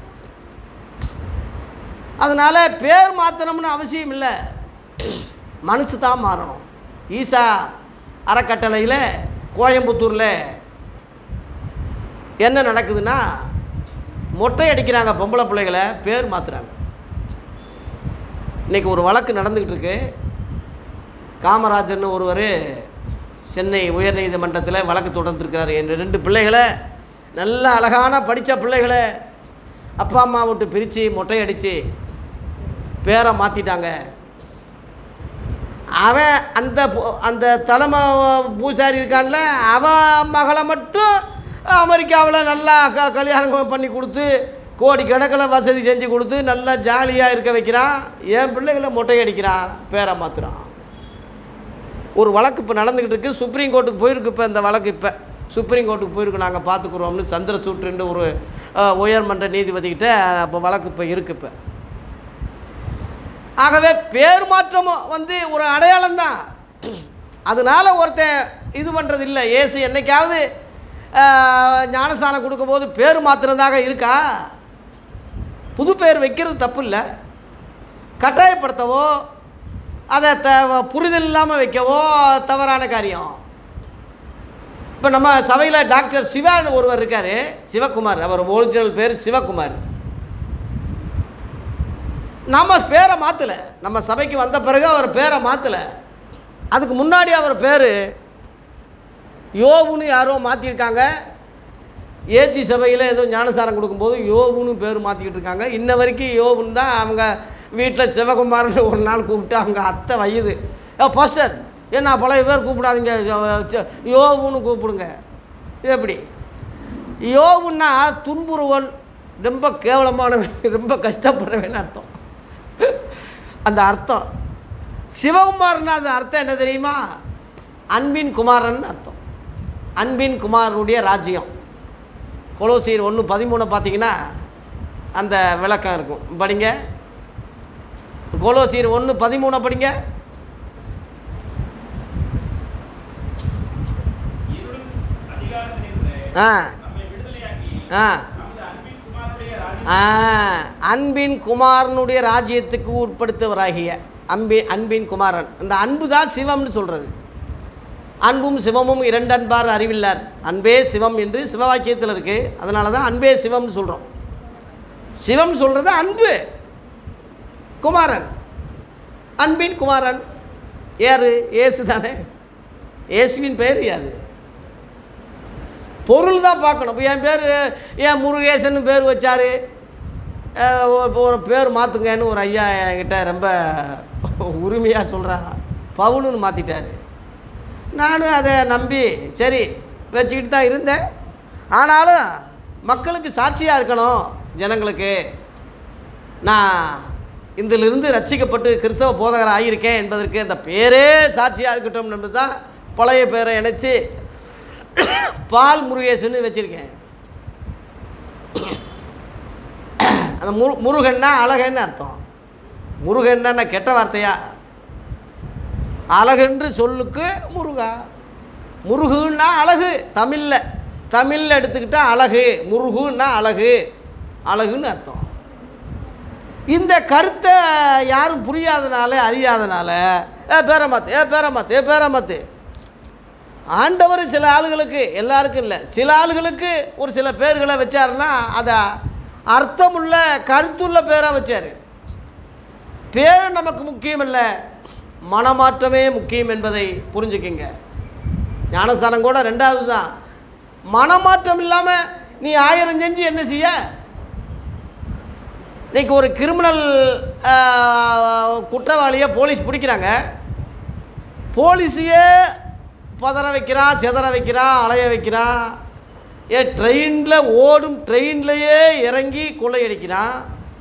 அதனால் பேர் மாற்றணும்னு அவசியம் இல்லை மனசு தான் மாறணும் ஈசா அறக்கட்டளையில் கோயம்புத்தூரில் என்ன நடக்குதுன்னா மொட்டை அடிக்கிறாங்க பொம்பளை பிள்ளைகளை பேர் மாற்றுறாங்க இன்றைக்கி ஒரு வழக்கு நடந்துக்கிட்டு இருக்கு காமராஜர்னு ஒருவர் சென்னை உயர்நீதிமன்றத்தில் வழக்கு தொடர்ந்துருக்கிறார் என் ரெண்டு பிள்ளைகளை நல்ல அழகான படித்த பிள்ளைகளை அப்பா அம்மா விட்டு பிரித்து மொட்டை அடித்து பேரை மாற்றிட்டாங்க அவன் அந்த பூ- அந்த தலைமை பூசாரி இருக்கான்ல அவன் மகளை மட்டும் அமெரிக்காவில் நல்லா க கல்யாணம் பண்ணி கொடுத்து கோடி கணக்கில் வசதி செஞ்சு கொடுத்து நல்லா ஜாலியாக இருக்க வைக்கிறான் என் பிள்ளைகளை மொட்டை அடிக்கிறான் பேரை மாத்துறான் ஒரு வழக்கு இப்போ நடந்துக்கிட்டு இருக்கு சுப்ரீம் கோர்ட்டுக்கு போயிருக்கு இப்போ இந்த வழக்கு இப்போ சுப்ரீம் கோர்ட்டுக்கு போயிருக்கு நாங்கள் பார்த்துக்குறோம்னு சந்திரசூட்ருன்ற ஒரு அஹ், உயர்மன்ற நீதிபதிக்கிட்ட அப்போ வழக்கு இப்போ இருக்கு இப்போ ஆகவே பேர் மாற்றம் வந்து ஒரு அடையாளம் தான் அதனால ஒருத்தன் இது பண்ணுறது இல்லை ஏசு என்னைக்காவது ஆஹ், ஞானஸ்தானம் கொடுக்கும்போது பேர் மாத்திரதாக இருக்கா புது பேர் வைக்கிறது தப்பு இல்லை கட்டாயப்படுத்தவோ அதை த புரிதல் இல்லாமல் வைக்கவோ தவறான காரியம் இப்போ நம்ம சபையில் டாக்டர் சிவான்னு ஒருவர் இருக்கார் சிவகுமார் அவர் ஒரிஜினல் பேர் சிவகுமார் நம்ம பேரை மாற்றலை நம்ம சபைக்கு வந்த பிறகு அவர் பேரை மாற்றலை அதுக்கு முன்னாடி அவர் பேர் யோவுன்னு யாரோ மாற்றிருக்காங்க ஏஜி சபையில் ஏதோ ஞானசாரம் கொடுக்கும்போது யோவுன்னு பேர் மாற்றிக்கிட்டு இருக்காங்க இன்ன வரைக்கும் யோவுன்னு தான் அவங்க வீட்டில் சிவகுமார்னு ஒரு நாள் கூப்பிட்டு அவங்க அத்தை வயது ஏ பாஸ்டர் என்ன பழைய பேர் கூப்பிடாதீங்க யோ- ச- யோவுன்னு கூப்பிடுங்க எப்படி யோவுன்னா துன்புறுவன் ரொம்ப கேவலமானவன் ரொம்ப கஷ்டப்படுறவன் அர்த்தம் அந்த அர்த்தம் சிவகுமார்னா அந்த அர்த்தம் என்ன தெரியுமா அன்பின் குமாரன் அர்த்தம் அன்பின் குமாரனுடைய ராஜ்யம் கொலோசீர் ஒன்று பதிமூணு பார்த்தீங்கன்னா அந்த விளக்கம் இருக்கும் படிங்க கொலோசீர் ஒன்று பதிமூணை படிங்க இருளும் அதிகாரத்திலிருந்து ஆ நம்மை விடுதலையாக்கி ஆ நமது அன்பின் குமாரனுடைய ராஜ்யம் ஆ, அன்பின் குமாரனுடைய ராஜ்யத்துக்கு உட்படுத்தவராகிய அன்பி அன்பின் குமாரன் அந்த அன்பு தான் சிவம்னு சொல்கிறது அன்பும் சிவமும் இரண்டு அன்பார் அறிவில்லார் அன்பே சிவம் என்று சிவவாக்கியத்தில் இருக்குது அதனால தான் அன்பே சிவம்னு சொல்கிறோம் சிவம் சொல்கிறது அன்பு குமாரன் அன்பின் குமாரன் யாரு ஏசு தானே இயேசுவின் பெயர் யாது பொருள் தான் பார்க்கணும் இப்போ என் பேர் ஏன் முருகேசன் பேர் வச்சார் ஒரு பேர் மாற்றுங்கன்னு ஒரு ஐயா என்கிட்ட ரொம்ப உரிமையாக சொல்கிறாராம் பவுலுன்னு மாற்றிட்டாரு நானும் அதை நம்பி சரி வச்சுக்கிட்டு தான் இருந்தேன் ஆனாலும் மக்களுக்கு சாட்சியாக இருக்கணும் ஜனங்களுக்கு நான் இதிலிருந்து ரட்சிக்கப்பட்டு கிறிஸ்தவ போதகர் ஆகியிருக்கேன் என்பதற்கு அந்த பேரே சாட்சியாக இருக்கட்டும் என்பது தான் பழைய பேரை இணைச்சி பால் முருகேசன்னு வச்சுருக்கேன் அந்த முரு முருகன்னா அழகன்னு அர்த்தம் முருகன்னா கெட்ட வார்த்தையா அழகென்று சொல்லுக்கு முருகா முருகுன்னா அழகு தமிழில் தமிழில் எடுத்துக்கிட்டால் அழகு முருகுன்னா அழகு அழகுன்னு அர்த்தம் இந்த கருத்தை யாரும் புரியாதனால அறியாதனால ஏ பேரை மாத்து ஏ பேரை மாத்து ஏ பேரை மாத்து ஆண்டவர் சில ஆளுகளுக்கு எல்லாருக்கும் இல்லை சில ஆளுகளுக்கு ஒரு சில பேர்களை வச்சாருன்னா அதை அர்த்தமுள்ள கருத்துள்ள பேராக வச்சார் பேர் நமக்கு முக்கியம் இல்லை மனமாற்றமே முக்கியம் என்பதை புரிஞ்சுக்கிங்க ஞானஸ்தானம் கூட ரெண்டாவது தான் மனமாற்றம் இல்லாமல் நீ ஆயிரம் செஞ்சு என்ன செய்ய இன்னைக்கு ஒரு கிரிமினல் குற்றவாளியை போலீஸ் பிடிக்கிறாங்க போலீஸையே பதற வைக்கிறான் செதற வைக்கிறான் அலைய வைக்கிறான் ஏ ட்ரெயினில் ஓடும் ட்ரெயின்லையே இறங்கி கொள்ளையடிக்கிறான்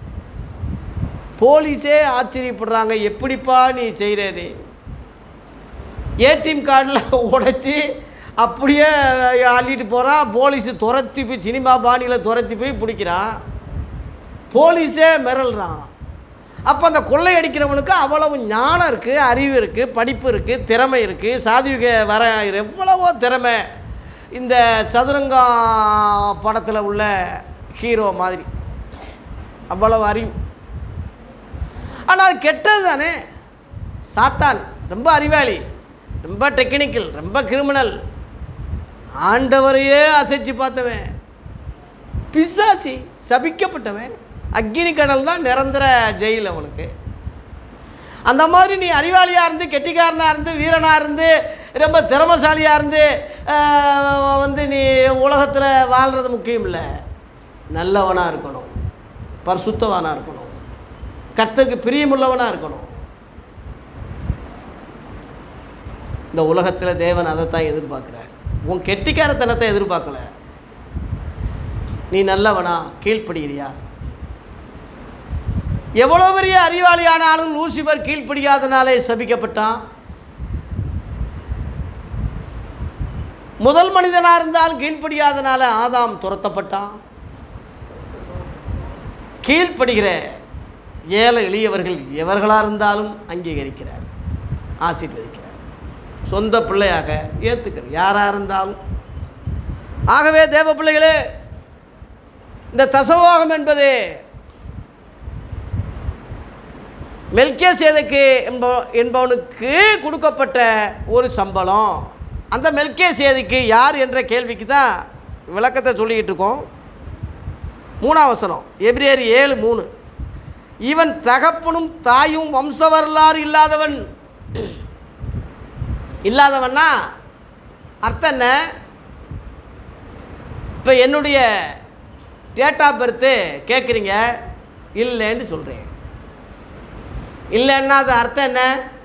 போலீஸே ஆச்சரியப்படுறாங்க எப்படிப்பா நீ செய்கிறே ஏடிஎம் கார்டில் உடைச்சி அப்படியே அள்ளிட்டு போகிறான் போலீஸு துரத்தி போய் சினிமா பாணியில் துரத்தி போய் பிடிக்கிறான் போலீஸே மிரள்றான் அப்போ அந்த கொள்ளையடிக்கிறவனுக்கு அவ்வளவு ஞானம் இருக்குது அறிவு இருக்குது படிப்பு இருக்குது திறமை இருக்குது சாத்விக வர எவ்வளவோ திறமை இந்த சதுரங்கம் படத்தில் உள்ள ஹீரோ மாதிரி அவ்வளவு அறிவு ஆனால் அது கெட்டது தானே சாத்தான் ரொம்ப அறிவாளி ரொம்ப டெக்னிக்கல் ரொம்ப கிரிமினல் ஆண்டவரையே அசைச்சு பார்த்தவன் பிசாசி சபிக்கப்பட்டவன் அக்னி கடல் தான் நிரந்தர ஜெயில் அவனுக்கு அந்த மாதிரி நீ அறிவாளியாக இருந்து கெட்டிக்காரனாக இருந்து வீரனாக இருந்து ரொம்ப திறமசாலியாக இருந்து ஆஹ், வந்து நீ உலகத்தில் வாழ்கிறது முக்கியம் இல்லை நல்லவனாக இருக்கணும் பரிசுத்தவானாக இருக்கணும் கர்த்தருக்கு பிரியமுள்ளவனாக இருக்கணும் இந்த உலகத்தில் தேவன் அதைத்தான் எதிர்பார்க்குறார் உன் கெட்டிக்காரத்தனத்தை எதிர்பார்க்கல நீ நல்லவனா கீழ்ப்படுகிறியா எவ்வளோ பெரிய அறிவாளி ஆனாலும் லூசிபர் கீழ்ப்படியாதனாலே சபிக்கப்பட்டான் முதல் மனிதனாக இருந்தாலும் கீழ்ப்படியாதனால ஆதாம் துரத்தப்பட்டான் கீழ்ப்படுகிற ஏழை எளியவர்கள் எவர்களாக இருந்தாலும் அங்கீகரிக்கிறார் ஆசீர்வதிக்கிறார் சொந்த பிள்ளையாக ஏற்றுக்கிறார் யாராக இருந்தாலும் ஆகவே தேவ பிள்ளைகளே இந்த தசவாகம் என்பது மெல்கே சேதைக்கு என்ப என்பவனுக்கு கொடுக்கப்பட்ட ஒரு சம்பளம் அந்த மெல்கே சேதிக்கு யார் என்ற கேள்விக்கு தான் விளக்கத்தை சொல்லிக்கிட்டு இருக்கோம் மூணாம் வசனம் எபிரேயர் ஏழு மூணு இவன் தகப்பனும் தாயும் வம்ச வரலாறு இல்லாதவன் இல்லாதவன்னா அர்த்தம் என்ன இப்போ என்னுடைய டேட் ஆஃப் பர்த்து கேட்குறீங்க இல்லைன்னு சொல்கிறேன் இல்லைன்னா அது அர்த்தம் என்ன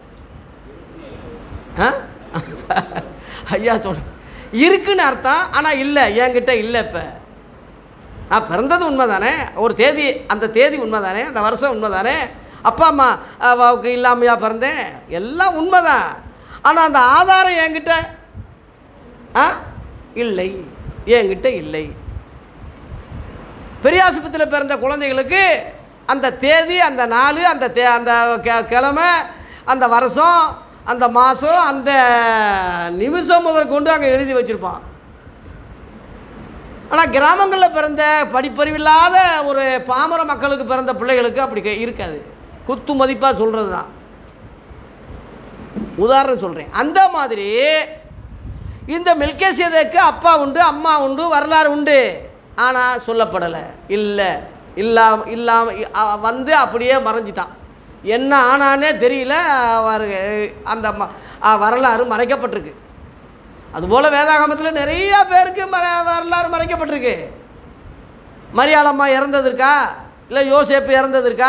ஆ ஐயா சொல் இருக்குன்னு அர்த்தம் ஆனால் இல்லை என்கிட்ட இல்லை இப்போ நான் பிறந்தது உண்மை தானே ஒரு தேதி அந்த தேதி உண்மை தானே அந்த வருஷம் உண்மை தானே அப்பா அம்மா அவாவுக்கு இல்லாமையா பிறந்தேன் எல்லாம் உண்மை தான் ஆனால் அந்த ஆதாரம் என்கிட்ட ஆ இல்லை என்கிட்ட இல்லை பெரியாஸ்பத்திரியில் பிறந்த குழந்தைகளுக்கு அந்த தேதி அந்த நாள் அந்த தே அந்த கெ- கிழமை அந்த வருஷம் அந்த மாதம் அந்த நிமிஷம் முதற்கொண்டு அங்கே எழுதி வச்சுருப்பான் ஆனால் கிராமங்களில் பிறந்த படிப்பறிவில்லாத ஒரு பாமர மக்களுக்கு பிறந்த பிள்ளைகளுக்கு அப்படி கே- இருக்காது குத்து மதிப்பாக சொல்கிறது தான் உதாரணம் சொல்கிறேன் அந்த மாதிரி இந்த மில்கேசியதுக்கு அப்பா உண்டு அம்மா உண்டு வரலாறு உண்டு ஆனால் சொல்லப்படலை இல்லை இல்லாம இல்லாமல் வந்து அப்படியே மறைஞ்சிட்டான் என்ன ஆனானே தெரியல அவர் அந்த ம- அ, வரலாறு மறைக்கப்பட்டிருக்கு அதுபோல் வேதாகமத்தில் நிறைய பேருக்கு மற வரலாறு மறைக்கப்பட்டிருக்கு மரியாளம்மா இறந்ததற்கா இல்லை யோசேப்பு இறந்ததற்கா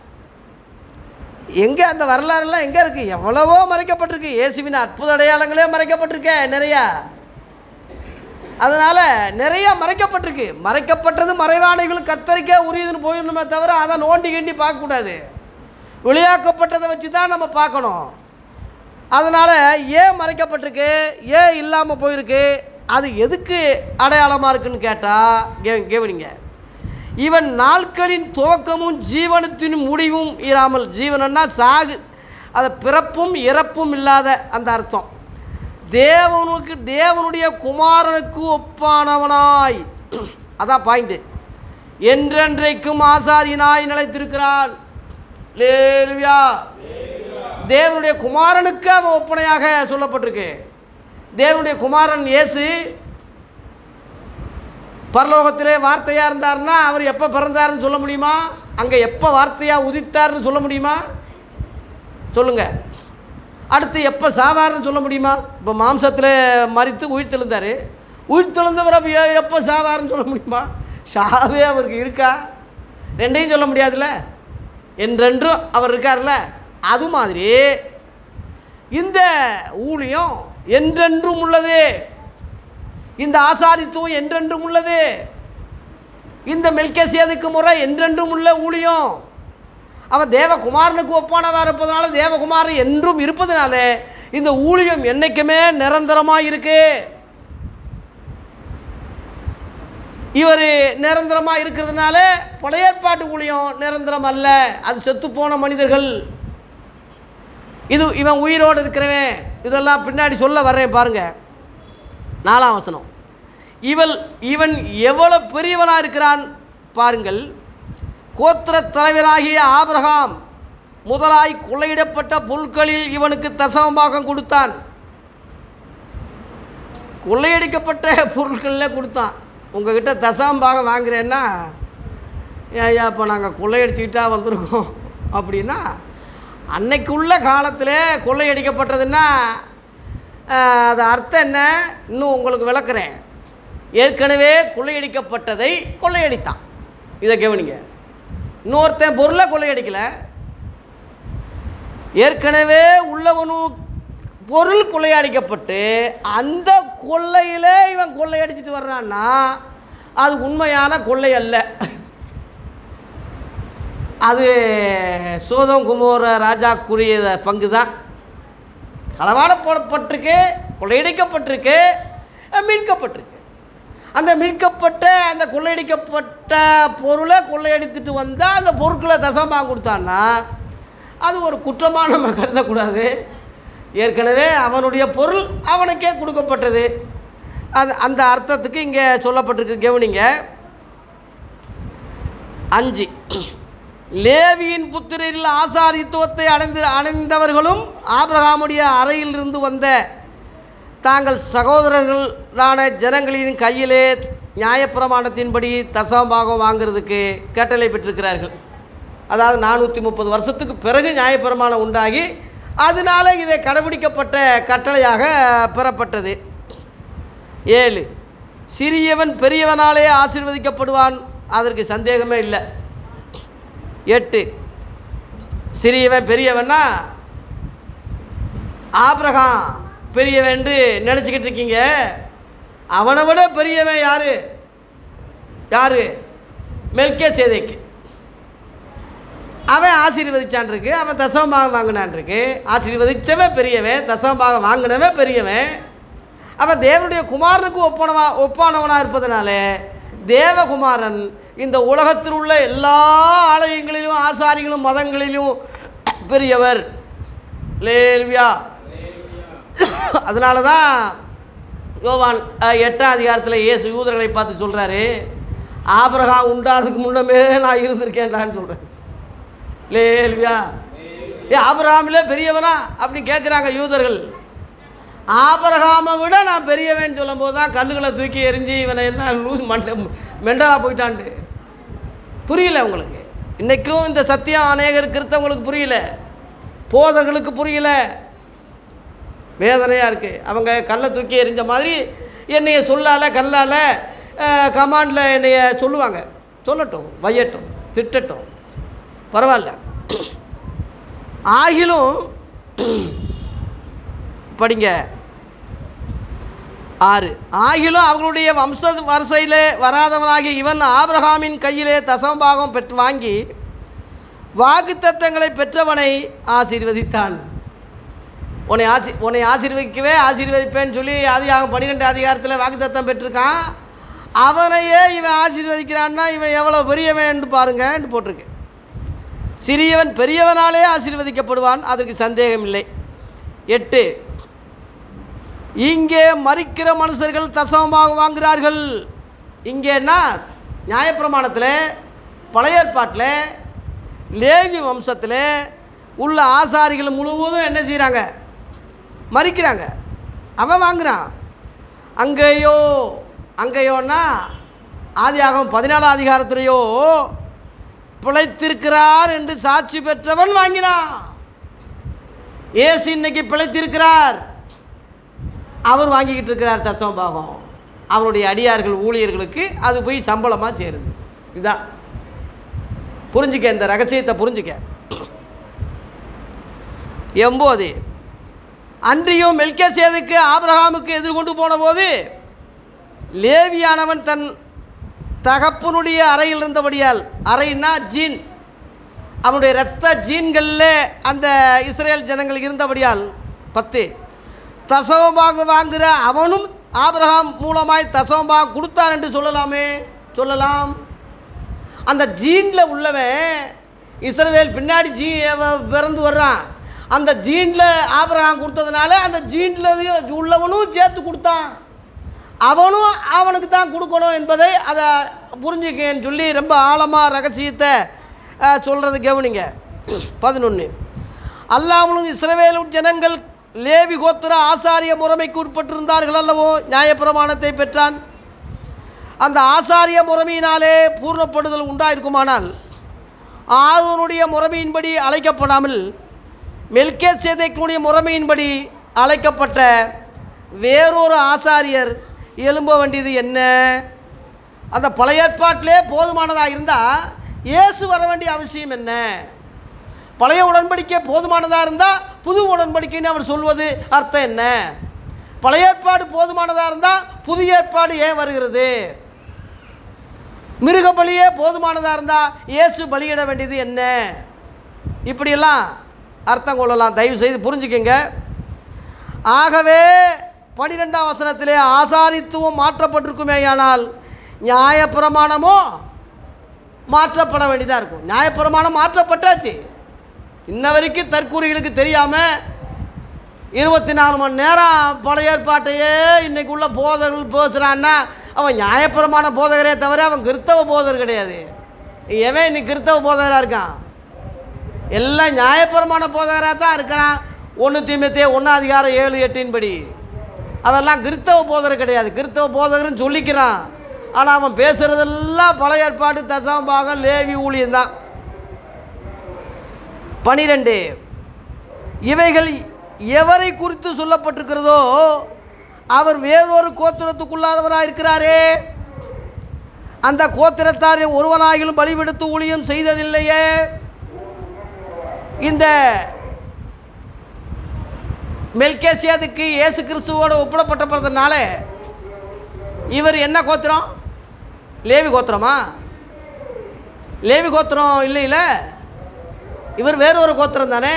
எங்கே அந்த வரலாறுலாம் எங்கே இருக்குது எவ்வளவோ மறைக்கப்பட்டிருக்கு இயேசுவின் அற்புத அடையாளங்களே மறைக்கப்பட்டிருக்கே நிறையா அதனால் நிறைய மறைக்கப்பட்டிருக்கு மறைக்கப்பட்டது மறைவானைகள் கத்தரிக்க உரியதுன்னு போயிடணுமே தவிர அதை நோண்டி கிண்டி பார்க்கக்கூடாது வெளியாக்கப்பட்டதை வச்சு தான் நம்ம பார்க்கணும் அதனால் ஏன் மறைக்கப்பட்டிருக்கு ஏன் இல்லாமல் போயிருக்கு அது எதுக்கு அடையாளமாக இருக்குன்னு கேட்டால் கே கேவனிங்க இவன் நாட்களின் துவக்கமும் ஜீவனத்தின் முடிவும் இராமல் ஜீவனன்னா சாகு அது பிறப்பும் இறப்பும் இல்லாத அந்த அர்த்தம் தேவனுக்கு தேவனுடைய குமாரனுக்கு ஒப்பானவனாய் அதான் பாயிண்ட்டு என்றென்றைக்கும் ஆசாரியனாய் நிலைத்திருக்கிறான் லேலுயா தேவனுடைய குமாரனுக்கு அவன் ஒப்பனையாக சொல்லப்பட்டிருக்கு தேவனுடைய குமாரன் இயேசு பரலோகத்திலே வார்த்தையாக இருந்தார்னா அவர் எப்போ பிறந்தாருன்னு சொல்ல முடியுமா அங்கே எப்போ வார்த்தையாக உதித்தார்னு சொல்ல முடியுமா சொல்லுங்கள் அடுத்து எப்போ சாவார்னு சொல்ல முடியுமா இப்போ மாம்சத்தில் மறித்து உயிர் தெழுந்தார் உயிர் தெழுந்தவர் அப்போ எ- எப்போ சாவார்னு சொல்ல முடியுமா சாவே அவருக்கு இருக்கா ரெண்டையும் சொல்ல முடியாதுல்ல என்றென்றும் அவர் இருக்கார்ல அது மாதிரி இந்த ஊழியம் என்றென்றும் உள்ளது இந்த ஆசாரித்துவம் என்றென்றும் உள்ளது இந்த மெல்கேசியதுக்கு முறை என்றென்றும் உள்ள ஊழியம் அவன் தேவகுமாரனுக்கு ஒப்பானவா இருப்பதனால தேவகுமாரன் என்றும் இருப்பதனால இந்த ஊழியம் என்னைக்குமே நிரந்தரமாக இருக்கு இவர் நிரந்தரமாக இருக்கிறதுனால பழைய ஏற்பாட்டு ஊழியம் நிரந்தரம் அல்ல அது செத்துப்போன மனிதர்கள் இது இவன் உயிரோடு இருக்கிறவன் இதெல்லாம் பின்னாடி சொல்ல வர்றேன் பாருங்க நாலாம் வசனம் இவள் இவன் எவ்வளவு பெரியவனாக இருக்கிறான் பாருங்கள் கோத்திர தலைவராகிய ஆபிரகாம் முதலாய் கொள்ளையிடப்பட்ட பொருட்களில் இவனுக்கு தசமபாகம் கொடுத்தான் கொள்ளையடிக்கப்பட்ட பொருட்களில் கொடுத்தான் உங்ககிட்ட தசமபாகம் வாங்குறேன்னா ஏய்யா இப்போ நாங்கள் கொள்ளையடிச்சுக்கிட்டா வந்திருக்கோம் அப்படின்னா அன்னைக்குள்ள காலத்தில் கொள்ளையடிக்கப்பட்டதுன்னா ஆஹ், அது அர்த்தம் என்ன இன்னும் உங்களுக்கு விளக்குறேன் ஏற்கனவே கொள்ளையடிக்கப்பட்டதை கொள்ளையடித்தான் இதை கவனிங்க இன்னொருத்தன் பொருளை கொள்ளையடிக்கல ஏற்கனவே உள்ளவனு பொருள் கொள்ளையடிக்கப்பட்டு அந்த கொள்ளையிலே இவன் கொள்ளையடிச்சிட்டு வர்றான்னா அது உண்மையான கொள்ளை அல்ல அது சோதம் குமோர ராஜாக்குரிய பங்கு தான் களவாட போடப்பட்டிருக்கு கொள்ளையடிக்கப்பட்டிருக்கு அஹ் மீட்கப்பட்டிருக்கு அந்த மீட்கப்பட்ட அந்த கொள்ளையடிக்கப்பட்ட பொருளை கொள்ளையடித்துட்டு வந்தால் அந்த பொருட்களை தசமாக கொடுத்தான்னா அது ஒரு குற்றமாக நம்ம கருதக்கூடாது ஏற்கனவே அவனுடைய பொருள் அவனுக்கே கொடுக்கப்பட்டது அது அந்த அர்த்தத்துக்கு இங்கே சொல்லப்பட்டிருக்கு கவனிங்க அஞ்சு லேவியின் புத்திரரில் ஆசாரித்துவத்தை அடைந்து அடைந்தவர்களும் ஆபிரகாமுடைய அறையிலிருந்து வந்த தாங்கள் சகோதரர்களான ஜனங்களின் கையிலே நியாயப்பிரமாணத்தின்படி தசமபாகம் வாங்குறதுக்கு கட்டளை பெற்றிருக்கிறார்கள் அதாவது நானூற்றி முப்பது வருஷத்துக்கு பிறகு நியாயப்பிரமாணம் உண்டாகி அதனால இதை கடைபிடிக்கப்பட்ட கட்டளையாக பெறப்பட்டது ஏழு சிறியவன் பெரியவனாலே ஆசீர்வதிக்கப்படுவான் அதற்கு சந்தேகமே இல்லை எட்டு சிறியவன் பெரியவன்னா ஆபிரகாம் பெரியவன் என்று நினச்சிக்கிட்டு இருக்கீங்க அவனை விட பெரியவன் யாரு யாரு மெல்கே சேதைக்கு அவன் ஆசீர்வதிச்சான் இருக்கு அவன் தசமபாகம் வாங்கினான் இருக்கு ஆசீர்வதிச்சவன் பெரியவன் தசமபாகம் வாங்கினவன் பெரியவன் அவன் தேவனுடைய குமாரனுக்கு ஒப்பானவா ஒப்பானவனாக இருப்பதனால தேவகுமாரன் இந்த உலகத்தில் உள்ள எல்லா ஆலயங்களிலும் ஆசாரிகளும் மதங்களிலும் பெரியவர் லேல்வியா அதனால தான் யோவான் அஹ், எட்டாம் அதிகாரத்தில் இயேசு யூதர்களை பார்த்து சொல்கிறாரு ஆபிரகாம் உண்டாகிறதுக்கு முன்னமே நான் இருந்திருக்கேன்டான்னு சொல்கிறேன் லேல்வியா ஏ ஆபிரகாமிலே பெரியவனா அப்படின்னு கேட்குறாங்க யூதர்கள் ஆபரகாமை விட நான் பெரியவன் சொல்லும்போது தான் கல்லுகளை தூக்கி எரிஞ்சு இவனை என்ன லூஸ் மண்ட மெண்டலாக போயிட்டான்ட்டு புரியல உங்களுக்கு இன்றைக்கும் இந்த சத்தியம் அநேகர் கிறிஸ்தவங்களுக்கு புரியல போதர்களுக்கு புரியல வேதனையாக இருக்குது அவங்க கல்லை தூக்கி எறிஞ்ச மாதிரி என்னைய சொல்லால கல்லால் கமாண்டில் என்னைய சொல்லுவாங்க சொல்லட்டும் வையட்டும் திட்டட்டும் பரவாயில்ல ஆகிலும் படிங்க ஆறு ஆகிலும் அவர்களுடைய வம்ச வரிசையிலே வராதவனாகிய இவன் ஆபிரகாமின் கையிலே தசமபாகம் பெற்று வாங்கி வாக்குத்தத்தங்களை பெற்றவனை ஆசீர்வதித்தான் உன்னை ஆசி உன்னை ஆசீர்வதிக்கவே ஆசீர்வதிப்பேன்னு சொல்லி அதிகாரம் பன்னிரெண்டு அதிகாரத்தில் வாக்குத்தத்தம் பெற்றிருக்கான் அவனையே இவன் ஆசீர்வதிக்கிறான்னா இவன் எவ்வளோ பெரியவன் பாருங்கன்னு போட்டிருக்கு சிறியவன் பெரியவனாலே ஆசீர்வதிக்கப்படுவான் அதற்கு சந்தேகம் இல்லை எட்டு இங்கே மறிக்கிற மனுஷர்கள் தசமமாக வாங்குகிறார்கள் இங்கேன்னா நியாயப்பிரமாணத்தில் பழைய ஏற்பாட்டில் லேவி வம்சத்தில் உள்ள ஆசாரிகள் முழுவதும் என்ன செய்கிறாங்க மறிக்கிறாங்க அவன் வாங்குறான் அங்கேயோ அங்கேயோன்னா ஆதியாகமம் பதினாலாம் அதிகாரத்திலேயோ பிழைத்திருக்கிறார் என்று சாட்சி பெற்றவன் வாங்கினான் ஏசு இன்னைக்கு பிழைத்திருக்கிறார் அவர் வாங்கிக்கிட்டு இருக்கிறார் தசமபாகம் அவருடைய அடியார்கள் ஊழியர்களுக்கு அது போய் சம்பளமாக சேருது இதுதான் புரிஞ்சுக்க இந்த ரகசியத்தை புரிஞ்சுக்க எம்போது அன்றியும் மெல்கேசேதுக்கு ஆபிரகாமுக்கு எதிர்கொண்டு போன போது லேவியானவன் தன் தகப்பனுடைய அறையில் இருந்தபடியால் அறைன்னா ஜீன் அவனுடைய இரத்த ஜீன்களில் அந்த இஸ்ரேல் ஜனங்கள் இருந்தபடியால் பத்து தசவமாக வாங்குகிற அவனும் ஆபிரகாம் மூலமாய் தசவமாக கொடுத்தான் என்று சொல்லலாமே சொல்லலாம் அந்த ஜீனில் உள்ளவன் இஸ்ரவேல் பின்னாடி ஜீ அவன் பிறந்து வர்றான் அந்த ஜீனில் ஆபிரகாம் கொடுத்ததுனால அந்த ஜீனில் உள்ளவனும் சேர்த்து கொடுத்தான் அவனும் அவனுக்கு தான் கொடுக்கணும் என்பதை அதை புரிஞ்சுக்கன்னு சொல்லி ரொம்ப ஆழமாக ரகசியத்தை சொல்கிறது கவனிங்க பதினொன்று அல்லாமலும் இஸ்ரவேல் ஜனங்கள் லேவி கோத்திர ஆசாரிய முறைமைக்கு உட்பட்டிருந்தார்கள் அல்லவோ நியாயப்பிரமாணத்தை பெற்றான் அந்த ஆசாரிய முறைமையினாலே பூர்ணப்படுதல் உண்டாயிருக்குமானால் ஆதவனுடைய முறைமையின்படி அழைக்கப்படாமல் மெல்கே சேதைக்குடைய முறைமையின்படி அழைக்கப்பட்ட வேறொரு ஆசாரியர் எழும்ப வேண்டியது என்ன அந்த பழைய ஏற்பாட்டிலே போதுமானதாக இருந்தால் இயேசு வர வேண்டிய அவசியம் என்ன பழைய உடன்படிக்கை போதுமானதாக இருந்தால் புது உடன்படிக்கைன்னு அவர் சொல்வது அர்த்தம் என்ன பழைய ஏற்பாடு போதுமானதாக இருந்தால் புதிய ஏற்பாடு ஏன் வருகிறது மிருக பலியே போதுமானதாக இருந்தால் இயேசு பலியிட வேண்டியது என்ன இப்படியெல்லாம் அர்த்தம் கொள்ளலாம் தயவு செய்து புரிஞ்சுக்கங்க ஆகவே பனிரெண்டாம் வசனத்திலே ஆசாரித்துவம் மாற்றப்பட்டிருக்குமேயானால் நியாயப்பிரமாணமும் மாற்றப்பட வேண்டியதாக இருக்கும் நியாயப்பிரமாணம் மாற்றப்பட்டாச்சு இன்ன வரைக்கும் தற்கூறிகளுக்கு தெரியாமல் இருபத்தி நாலு மணி நேரம் பழைய ஏற்பாட்டையே இன்னைக்கு உள்ள போதகர்கள் பேசுகிறான்னா அவன் நியாயப்பிரமான போதகரே தவிர அவன் கிறித்தவ போதகர் கிடையாது எவன் இன்னைக்கு கிறித்தவ போதகராக இருக்கான் எல்லாம் நியாயப்பிரமான போதகராக தான் இருக்கிறான் ஒன்று தீமத்தே ஒன்று அதிகாரம் ஏழு எட்டின் படி அவெல்லாம் கிறித்தவ போதகர் கிடையாது கிறித்தவ போதகர்னு சொல்லிக்கிறான் ஆனால் அவன் பேசுகிறதெல்லாம் பழைய ஏற்பாடு தசமபாகம் லேவி ஊழியம் தான் பனிரெண்டு இவைகள் எவரை குறித்து சொல்லப்பட்டிருக்கிறதோ அவர் வேறொரு கோத்திரத்துக்குள்ளாதவராக இருக்கிறாரே அந்த கோத்திரத்தாரை ஒருவனாகிலும் பலிவிடுத்து ஊழியம் செய்ததில்லையே இந்த மெல்கேசியாதுக்கு இயேசு கிறிஸ்துவோடு ஒப்பிடப்பட்டதுனால இவர் என்ன கோத்திரம் லேவி கோத்திரமா லேவி கோத்திரம் இல்லையில இவர் வேற ஒரு கோத்திரம் தானே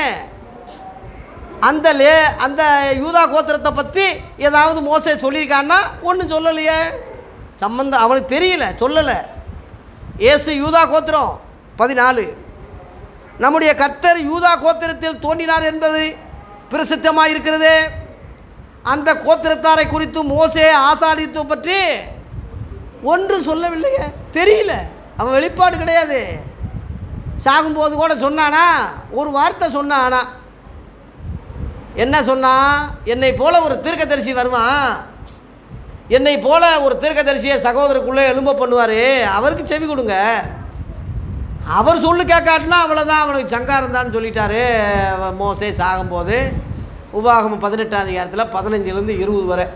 அந்த லே அந்த யூதா கோத்திரத்தை பற்றி ஏதாவது மோசே சொல்லியிருக்கான்னா ஒன்றும் சொல்லலையே சம்பந்தம் அவனுக்கு தெரியல சொல்லலை இயேசு யூதா கோத்திரம் பதினாலு நம்முடைய கர்த்தர் யூதா கோத்திரத்தில் தோன்றினார் என்பது பிரசித்தமாக இருக்கிறது அந்த கோத்திரத்தாரை குறித்து மோசே ஆசாரித்து பற்றி ஒன்று சொல்லவில்லையே தெரியல அவன் வெளிப்பாடு கிடையாது சாகும்போது கூட சொன்னானா ஒரு வார்த்தை சொன்னானா என்ன சொன்னான் என்னை போல ஒரு தீர்க்கதரிசி வருவான் என்னை போல ஒரு தீர்க்கதரிசியை சகோதரருக்குள்ளே எழும்ப பண்ணுவார் அவருக்கு செவி கொடுங்க அவர் சொல்லு கேட்காட்டினா அவ்வளோதான் அவனுக்கு சங்காரம் தான் சொல்லிட்டாரு அவன் மோசே சாகும்போது உபாகமம் பதினெட்டாம் அதிகாரத்தில் பதினஞ்சுலேருந்து இருபது வரை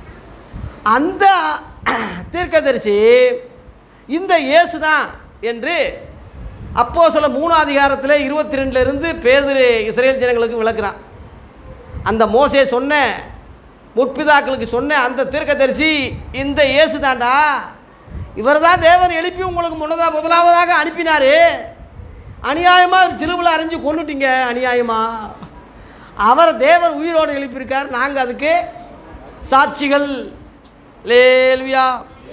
அந்த தீர்க்கதரிசி இந்த இயேசு தான் என்று அப்போ சில மூணாம் அதிகாரத்தில் இருபத்தி ரெண்டுலேருந்து பேதுரு இஸ்ரேல் ஜனங்களுக்கு விளக்குறான் அந்த மோசே சொன்ன முற்பிதாக்களுக்கு சொன்ன அந்த தீர்க்கதரிசி இந்த இயேசு தாண்டா இவர் தான் தேவர் எழுப்பி உங்களுக்கு முன்னதா முதலாவதாக அனுப்பினார் அநியாயமாக சிலுவில் அரைஞ்சு கொண்டுட்டீங்க அநியாயமாக அவரை தேவர் உயிரோடு எழுப்பியிருக்கார் நாங்கள் அதுக்கு சாட்சிகள் லேல்வியா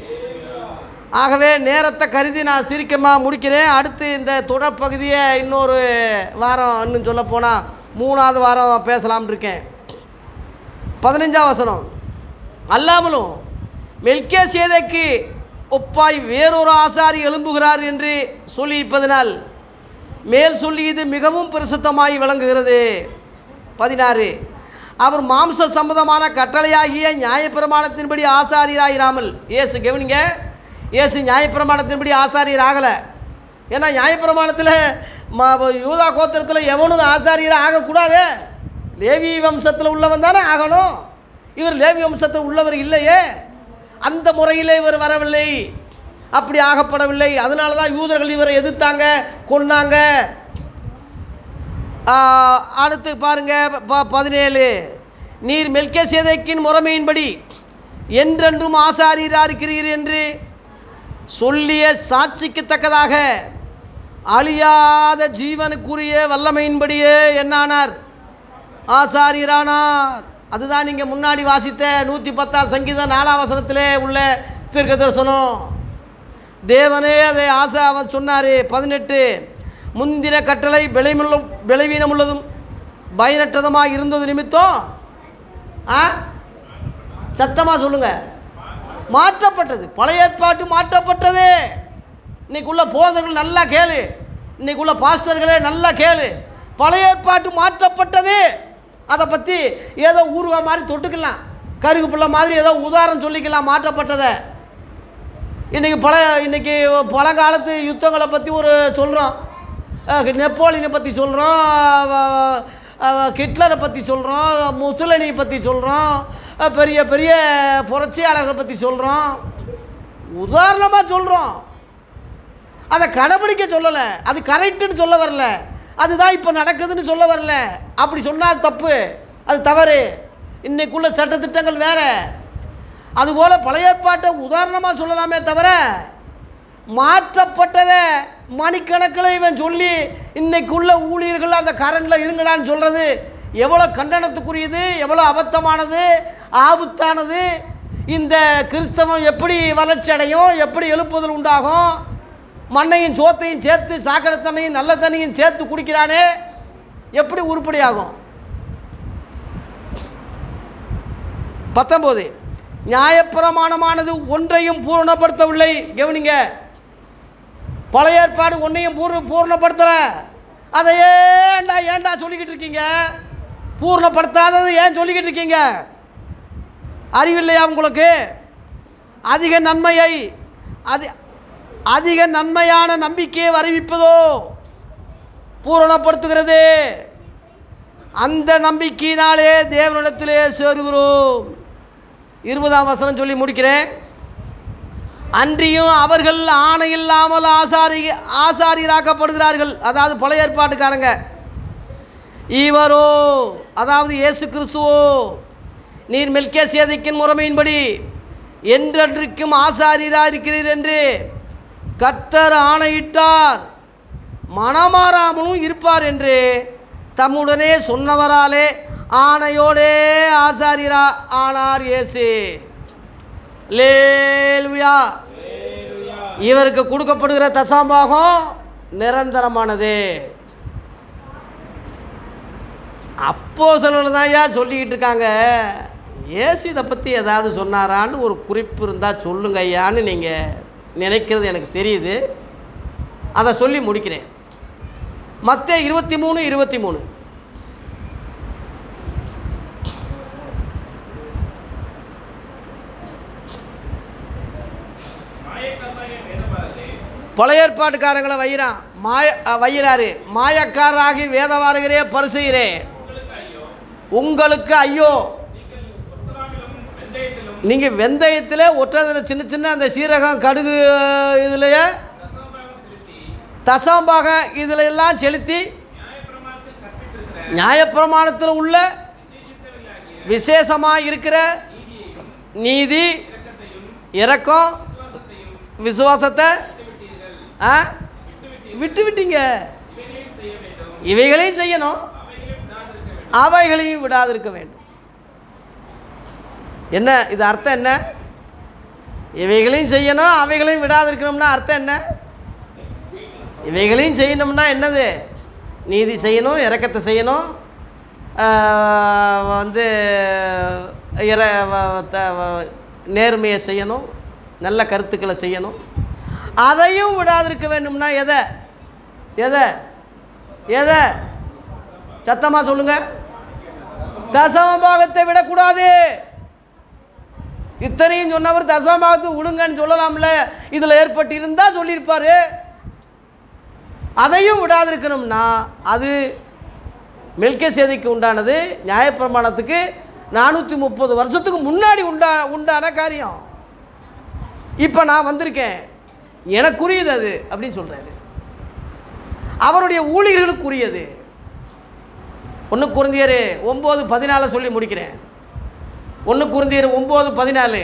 ஆகவே நேரத்தை கருதி நான் சிரிக்கமாக முடிக்கிறேன் அடுத்து இந்த தொடர்பகுதியை இன்னொரு வாரம் இன்னும் சொல்ல போனால் மூணாவது வாரம் பேசலாம்னு இருக்கேன் பதினஞ்சாம் வசனம் அல்லாமலும் மெல்கே சேதைக்கு ஒப்பாய் வேறொரு ஆசாரி எழும்புகிறார் என்று சொல்லியிருப்பதனால் மேல் சொல்லியது மிகவும் பிரசித்தமாய் விளங்குகிறது பதினாறு அவர் மாம்ச சம்பந்தமான கட்டளையாகிய நியாயப்பிரமாணத்தின்படி ஆசாரியராயிராமல் இயேசு கவனிங்க இயேசு நியாயப்பிரமாணத்தின்படி ஆசாரியர் ஆகலை ஏன்னா நியாயப்பிரமாணத்தில் ம யூதா கோத்திரத்தில் எவனும் ஆசாரியராக ஆகக்கூடாது லேவி வம்சத்தில் உள்ளவன் தானே ஆகணும் இவர் லேவி வம்சத்தில் உள்ளவர் இல்லையே அந்த முறையிலே இவர் வரவில்லை அப்படி ஆகப்படவில்லை அதனால தான் யூதர்கள் இவரை எதிர்த்தாங்க கொன்னாங்க ஆ, அடுத்து பாருங்க ப பதினேழு நீர் மெல்கே சேதைக்கின் முறைமையின்படி என்றென்றும் ஆசாரியராக இருக்கிறீர் என்று சொல்லிய சாட்சிக்கு தக்கதாக அழியாத ஜீவனுக்குரிய வல்லமையின்படியே என்னானார் ஆசாரியரானார் அதுதான் நீங்கள் முன்னாடி வாசித்த நூற்றி பத்தாம் சங்கீதம் நாலாம் வசனத்திலே உள்ள தீர்க்க தரிசனம் தேவனே அதை ஆசை அவன் சொன்னார் பதினெட்டு முந்தின கட்டளை விளைமுள்ள விளைவீனமுள்ளதும் பயனற்றதுமாக இருந்தது நிமித்தம் ஆ சத்தமாக சொல்லுங்க மாற்றப்பட்டது பழைய ஏற்பாட்டு மாற்றப்பட்டது இன்னைக்குள்ள போதகர்கள் நல்லா கேளு இன்னைக்குள்ள பாஸ்டர்களே நல்லா கேளு பழைய ஏற்பாட்டு மாற்றப்பட்டது அதை பற்றி ஏதோ ஊருவா மாதிரி தொட்டுக்கலாம் கருகு புள்ள மாதிரி ஏதோ உதாரணம் சொல்லிக்கலாம் மாற்றப்பட்டதை இன்றைக்கி பல இன்றைக்கி பழங்காலத்து யுத்தங்களை பற்றி ஒரு சொல்கிறோம் நெப்போலியனை பற்றி சொல்கிறோம் ஹிட்லரை பற்றி சொல்கிறோம் முசுலனியை பற்றி சொல்கிறோம் பெரிய பெரிய புரட்சியாளர்களை பற்றி சொல்கிறோம் உதாரணமாக சொல்கிறோம் அதை கடைபிடிக்க சொல்லலை அது கரெக்டுன்னு சொல்ல வரல அதுதான் இப்போ நடக்குதுன்னு சொல்ல வரல அப்படி சொன்னால் அது தப்பு அது தவறு இன்னைக்குள்ள சட்டத்திட்டங்கள் வேற அதுபோல் பழைய ஏற்பாட்டை உதாரணமாக சொல்லலாமே தவிர மாற்றப்பட்டதை மணிக்கணக்கில் இவன் சொல்லி இன்னைக்குள்ள ஊழியர்கள் அந்த கரண்டில் இருங்கடான்னு சொல்கிறது எவ்வளோ கண்டனத்துக்குரியது எவ்வளோ அபத்தமானது ஆபத்தானது இந்த கிறிஸ்தவம் எப்படி வளர்ச்சி அடையும் எப்படி எழுப்புதல் உண்டாகும் மண்ணையும் சோத்தையும் சேர்த்து சாக்கடை தண்ணியும் நல்ல தண்ணியும் சேர்த்து குடிக்கிறானே எப்படி உருப்படியாகும் பத்தொம்போது நியாயப்பிரமாணமானது ஒன்றையும் பூரணப்படுத்தவில்லை கவனிங்க பழைய ஏற்பாடு ஒன்றையும் பூர்ண பூர்ணப்படுத்தலை அதை ஏன்டா ஏன்டா சொல்லிக்கிட்டு இருக்கீங்க பூர்ணப்படுத்தாதது ஏன் சொல்லிக்கிட்டு இருக்கீங்க அறிவில்லையா உங்களுக்கு அதிக நன்மையை அது அதிக நன்மையான நம்பிக்கையை அறிவிப்பதோ பூரணப்படுத்துகிறது அந்த நம்பிக்கையினாலே தேவனிடத்திலே சேருகிறோம் இருபதாம் வசனம் சொல்லி முடிக்கிறேன் அன்றியும் அவர்கள் ஆணை இல்லாமல் ஆசாரி ஆசாரியராக்கப்படுகிறார்கள் அதாவது பழைய ஏற்பாட்டுக்காரங்க இவரோ அதாவது இயேசு கிறிஸ்துவோ நீர் மெல்கே சேதைக்கின் முறைமையின்படி என்றென்றைக்கும் ஆசாரியராக இருக்கிறீர் என்று கத்தர் ஆணையிட்டார் மனமாறாமலும் இருப்பார் என்று தம்முடனே சொன்னவராலே ஆணையோடே ஆசாரியரா ஆனார் இயேசு லேலுயா இவருக்கு கொடுக்கப்படுகிற தசாம்பாகம் நிரந்தரமானது அப்போ சிலர் தான் ஐயா சொல்லிக்கிட்டு இருக்காங்க ஏசு இதை பற்றி ஏதாவது சொன்னாரான்னு ஒரு குறிப்பு இருந்தால் சொல்லுங்க ஐயான்னு நீங்கள் நினைக்கிறது எனக்கு தெரியுது அதை சொல்லி முடிக்கிறேன் மற்ற இருபத்தி மூணு இருபத்தி மூணு மாயக்கர்த்தாய வேதபாரகே பழைய ஏற்பாட்டுக்காரங்களை வையிறான் மாய அ, வையிறாரு மாயக்காரராகி வேதவாரகரே பரிசுகிறே உங்களுக்கு ஐயோ உங்களுக்கு ஐயோ நீங்கள் ஒத்தராமிலும் வெந்தயத்திலும் நீங்கள் வெந்தயத்தில் ஒற்றதில் சின்ன சின்ன அந்த சீரகம் கடுகு இதுலையே தசமபாகம் செலுத்தி தசாம்பாக இதில் எல்லாம் செலுத்தி நியாயப்பிரமாணத்தில் கற்பித்திருக்கிற நியாயப்பிரமாணத்தில் உள்ள விசேஷித்தவைகளாகிய விசேஷமாக இருக்கிற நீதியையும் நீதி இரக்கத்தையும் இரக்கம் விசுவாசத்தையும் விசுவாசத்தை விட்டுவிட்டீர்கள் ஆ விட்டுவிட்டு விட்டு விட்டீங்க இவைகளையும் செய்ய வேண்டும் இவைகளையும் செய்யணும் அவைகளையும் விடாதிருக்க வேண்டும் அவைகளையும் விடாதிருக்க வேண்டும் என்ன இது அர்த்தம் என்ன இவைகளையும் செய்யணும் அவைகளையும் விடாதிருக்கணும்னா அர்த்தம் என்ன இவைகளையும் செய்யணும்னா என்னது நீதி செய்யணும் இரக்கத்தை செய்யணும் ஆஹ் வந்து இற வ- த- வ- நேர்மையை செய்யணும் நல்ல கருத்துக்களை செய்யணும் அதையும் விடாதிருக்க வேண்டும்னா எதை எதை எதை சத்தமாக சொல்லுங்க தசமபாகத்தை விடக்கூடாது இத்தனையும் சொன்னவர் தசமபாகத்தை விடுங்கன்னு சொல்லலாம்ல இதில் ஏற்பட்டு இருந்தால் சொல்லியிருப்பாரு அதையும் விடாதிருக்கணும்னா அது மெல்கே சேதிக்கு உண்டானது நியாயப்பிரமாணத்துக்கு நானூற்றி முப்பது வருஷத்துக்கு முன்னாடி உண்டா உண்டான காரியம் இப்போ நான் வந்திருக்கேன் எனக்குரியது அது அப்படின்னு சொல்கிறாரு அவருடைய ஊழியர்களுக்குரியது ஒன்று குருந்தியர் ஒம்பது பதினாலை சொல்லி முடிக்கிறேன் ஒன்று குருந்தியர் ஒம்பது பதினாலு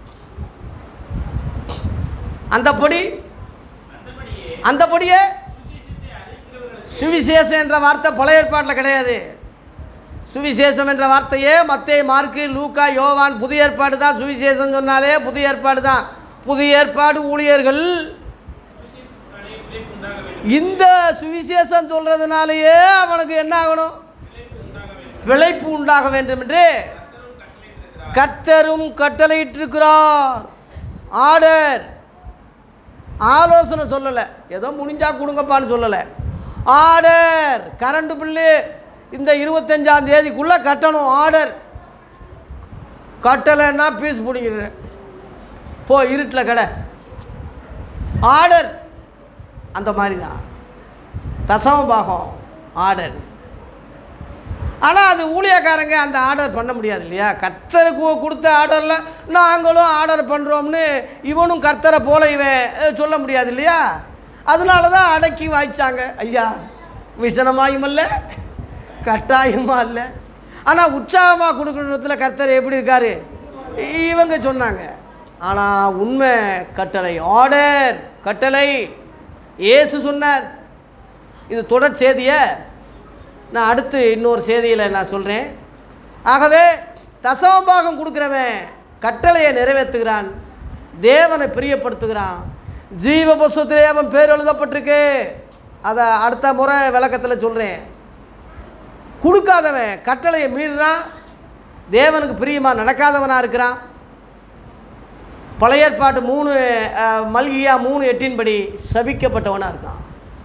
அந்தப்படி அந்தபடியே அந்தபடியே சுவிசேஷத்தை அறிவிக்கிறவர்களுக்கு சுவிசேஷம் என்ற வார்த்தை பழைய ஏற்பாட்டில் கிடையாது சுவிசேஷம் என்ற வார்த்தையே மத்தே மார்க்கு லூக்கா யோவான் புதிய ஏற்பாடு தான் சுவிசேஷம் சொன்னாலே புதிய ஏற்பாடு தான் புதிய ஏற்பாடு ஊழியர்கள் சுவிசேஷத்துக்கான விளைவு உண்டாக வேண்டும் இந்த சுவிசேஷம் சொல்கிறதுனாலேயே அவனுக்கு என்ன ஆகணும் விளைவு உண்டாக வேண்டும் பிழைப்பு உண்டாக வேண்டும் என்று கர்த்தரும் கட்டளையிட்டிருக்கிறார் கர்த்தரும் கட்டளையிட்டிருக்கிறார் ஆர்டர் ஆலோசனை சொல்லலை ஏதோ முடிஞ்சா கொடுங்கப்பான்னு சொல்லலை ஆர்டர் கரண்ட் பில்லு இந்த இருபத்தஞ்சாம் தேதிக்குள்ளே கட்டணும் ஆர்டர் கட்டலைன்னா பீஸ் பிடிங்கிறேன் போ இருட்டில் கடை ஆர்டர் அந்த மாதிரி தான் தசம பாகம் ஆர்டர் ஆனால் அது ஊழியக்காரங்க அந்த ஆர்டர் பண்ண முடியாது இல்லையா கர்த்தருக்கு கொடுத்த ஆர்டரில் நாங்களும் ஆர்டர் பண்ணுறோம்னு இவனும் கர்த்தரை போல இவன் அஹ், சொல்ல முடியாது இல்லையா அதனால தான் அடக்கி வாய்ச்சாங்க ஐயா விசனமாயும் அல்ல கட்டாயமா அல்ல ஆனால் உற்சாகமாக கொடுக்கணுத்துல கர்த்தர் எப்படி இருக்காரு இவங்க சொன்னாங்க ஆனால் உண்மை கட்டளை ஆர்டர் கட்டளை இயேசு சொன்னார் இது தொடர் செய்தியை நான் அடுத்து இன்னொரு செய்தியில் நான் சொல்கிறேன் ஆகவே தசமபாகம் கொடுக்குறவன் கட்டளையை நிறைவேற்றுகிறான் தேவனை பிரியப்படுத்துகிறான் ஜீவ புஸ்தத்திலே அவன் பேர் எழுதப்பட்டிருக்கு அதை அடுத்த முறை விளக்கத்தில் சொல்கிறேன் கொடுக்காதவன் கட்டளையை மீறினான் தேவனுக்கு பிரியமாக நடக்காதவனாக இருக்கிறான் பழைய ஏற்பாட்டு மூணு அஹ், மல்கியா மூணு எட்டின்படி சபிக்கப்பட்டவனாக இருக்கான்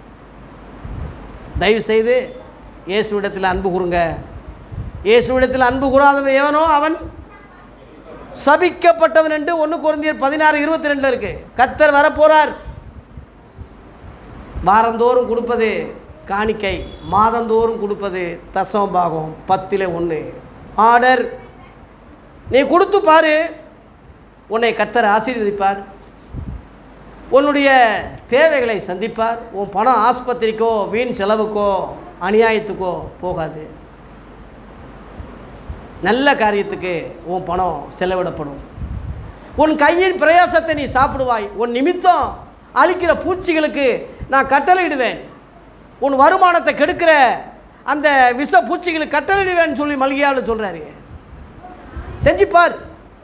தயவு செய்து இயேசுவிடத்தில் அன்பு கூறுங்க இயேசுவிடத்தில் அன்பு கூறாதவன் எவனோ அவன் சபிக்கப்பட்டவன் என்று ஒன்று குறைந்தியர் பதினாறு இருபத்தி ரெண்டில் இருக்கு கத்தர் வரப்போறார் வாரந்தோறும் கொடுப்பது காணிக்கை மாதந்தோறும் கொடுப்பது தசம பாகம் பத்தில் ஒன்று ஆர்டர் நீ கொடுத்து பாரு உன்னை கத்தர் ஆசீர்வதிப்பார் உன்னுடைய தேவைகளை சந்திப்பார் உன் பணம் ஆஸ்பத்திரிக்கோ வீண் செலவுக்கோ அநியாயத்துக்கோ போகாது நல்ல காரியத்துக்கு உன் பணம் செலவிடப்படும் உன் கையின் பிரயாசத்தை நீ சாப்பிடுவாய் உன் நிமித்தம் அழிக்கிற பூச்சிகளுக்கு நான் கட்டளையிடுவேன் உன் வருமானத்தை கெடுக்கிற அந்த விஷ பூச்சிகளுக்கு கட்டளையிடுவேன்னு சொல்லி மல்கியாவில் சொல்கிறாரு செஞ்சுப்பார்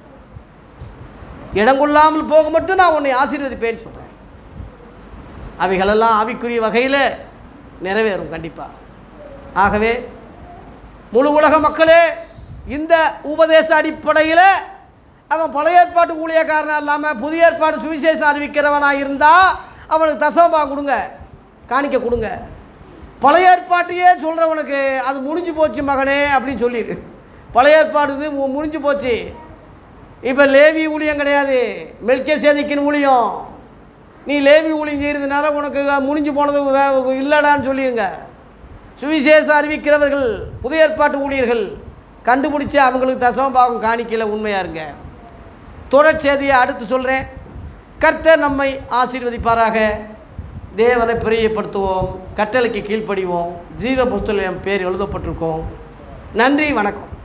இடம் கொள்ளாமல் போக மட்டும் நான் உன்னை ஆசீர்வதிப்பேன்னு சொல்கிறேன் அவைகளெல்லாம் ஆவிக்குரிய வகையில் நிறைவேறும் கண்டிப்பாக ஆகவே முழு உலக மக்களே இந்த உபதேச அடிப்படையில் அவன் பழைய ஏற்பாட்டு ஊழியக்காரனாக இல்லாமல் புதிய ஏற்பாடு சுவிசேஷம் அறிவிக்கிறவனாக இருந்தால் அவனுக்கு தசமபா கொடுங்க காணிக்க கொடுங்க பழைய ஏற்பாட்டையே சொல்கிறவனுக்கு அது முடிஞ்சு போச்சு மகனே அப்படின்னு சொல்லிடு பழைய ஏற்பாடு இது மு- முடிஞ்சு போச்சு இப்போ லேவி ஊழியம் கிடையாது மெல்கே சேதிக்கின் ஊழியம் நீ லேவி ஊழியம் செய்கிறதுனால உனக்கு முடிஞ்சு போனது வே- இல்லடான்னு சொல்லிடுங்க சுவிசேஷம் அறிவிக்கிறவர்கள் புதிய ஏற்பாட்டு ஊழியர்கள் கண்டுபிடிச்சு அவங்களுக்கு தசம பாகம் காணிக்கல உண்மையாக இருங்க தொடர்ச்செய்தியை அடுத்து சொல்கிறேன் கர்த்தர் நம்மை ஆசீர்வதிப்பாராக தேவனை பிரியப்படுத்துவோம் கட்டளைக்கு கீழ்ப்படிவோம் ஜீவ புஸ்தகம் பேர் எழுதப்பட்டிருக்கோம் நன்றி வணக்கம்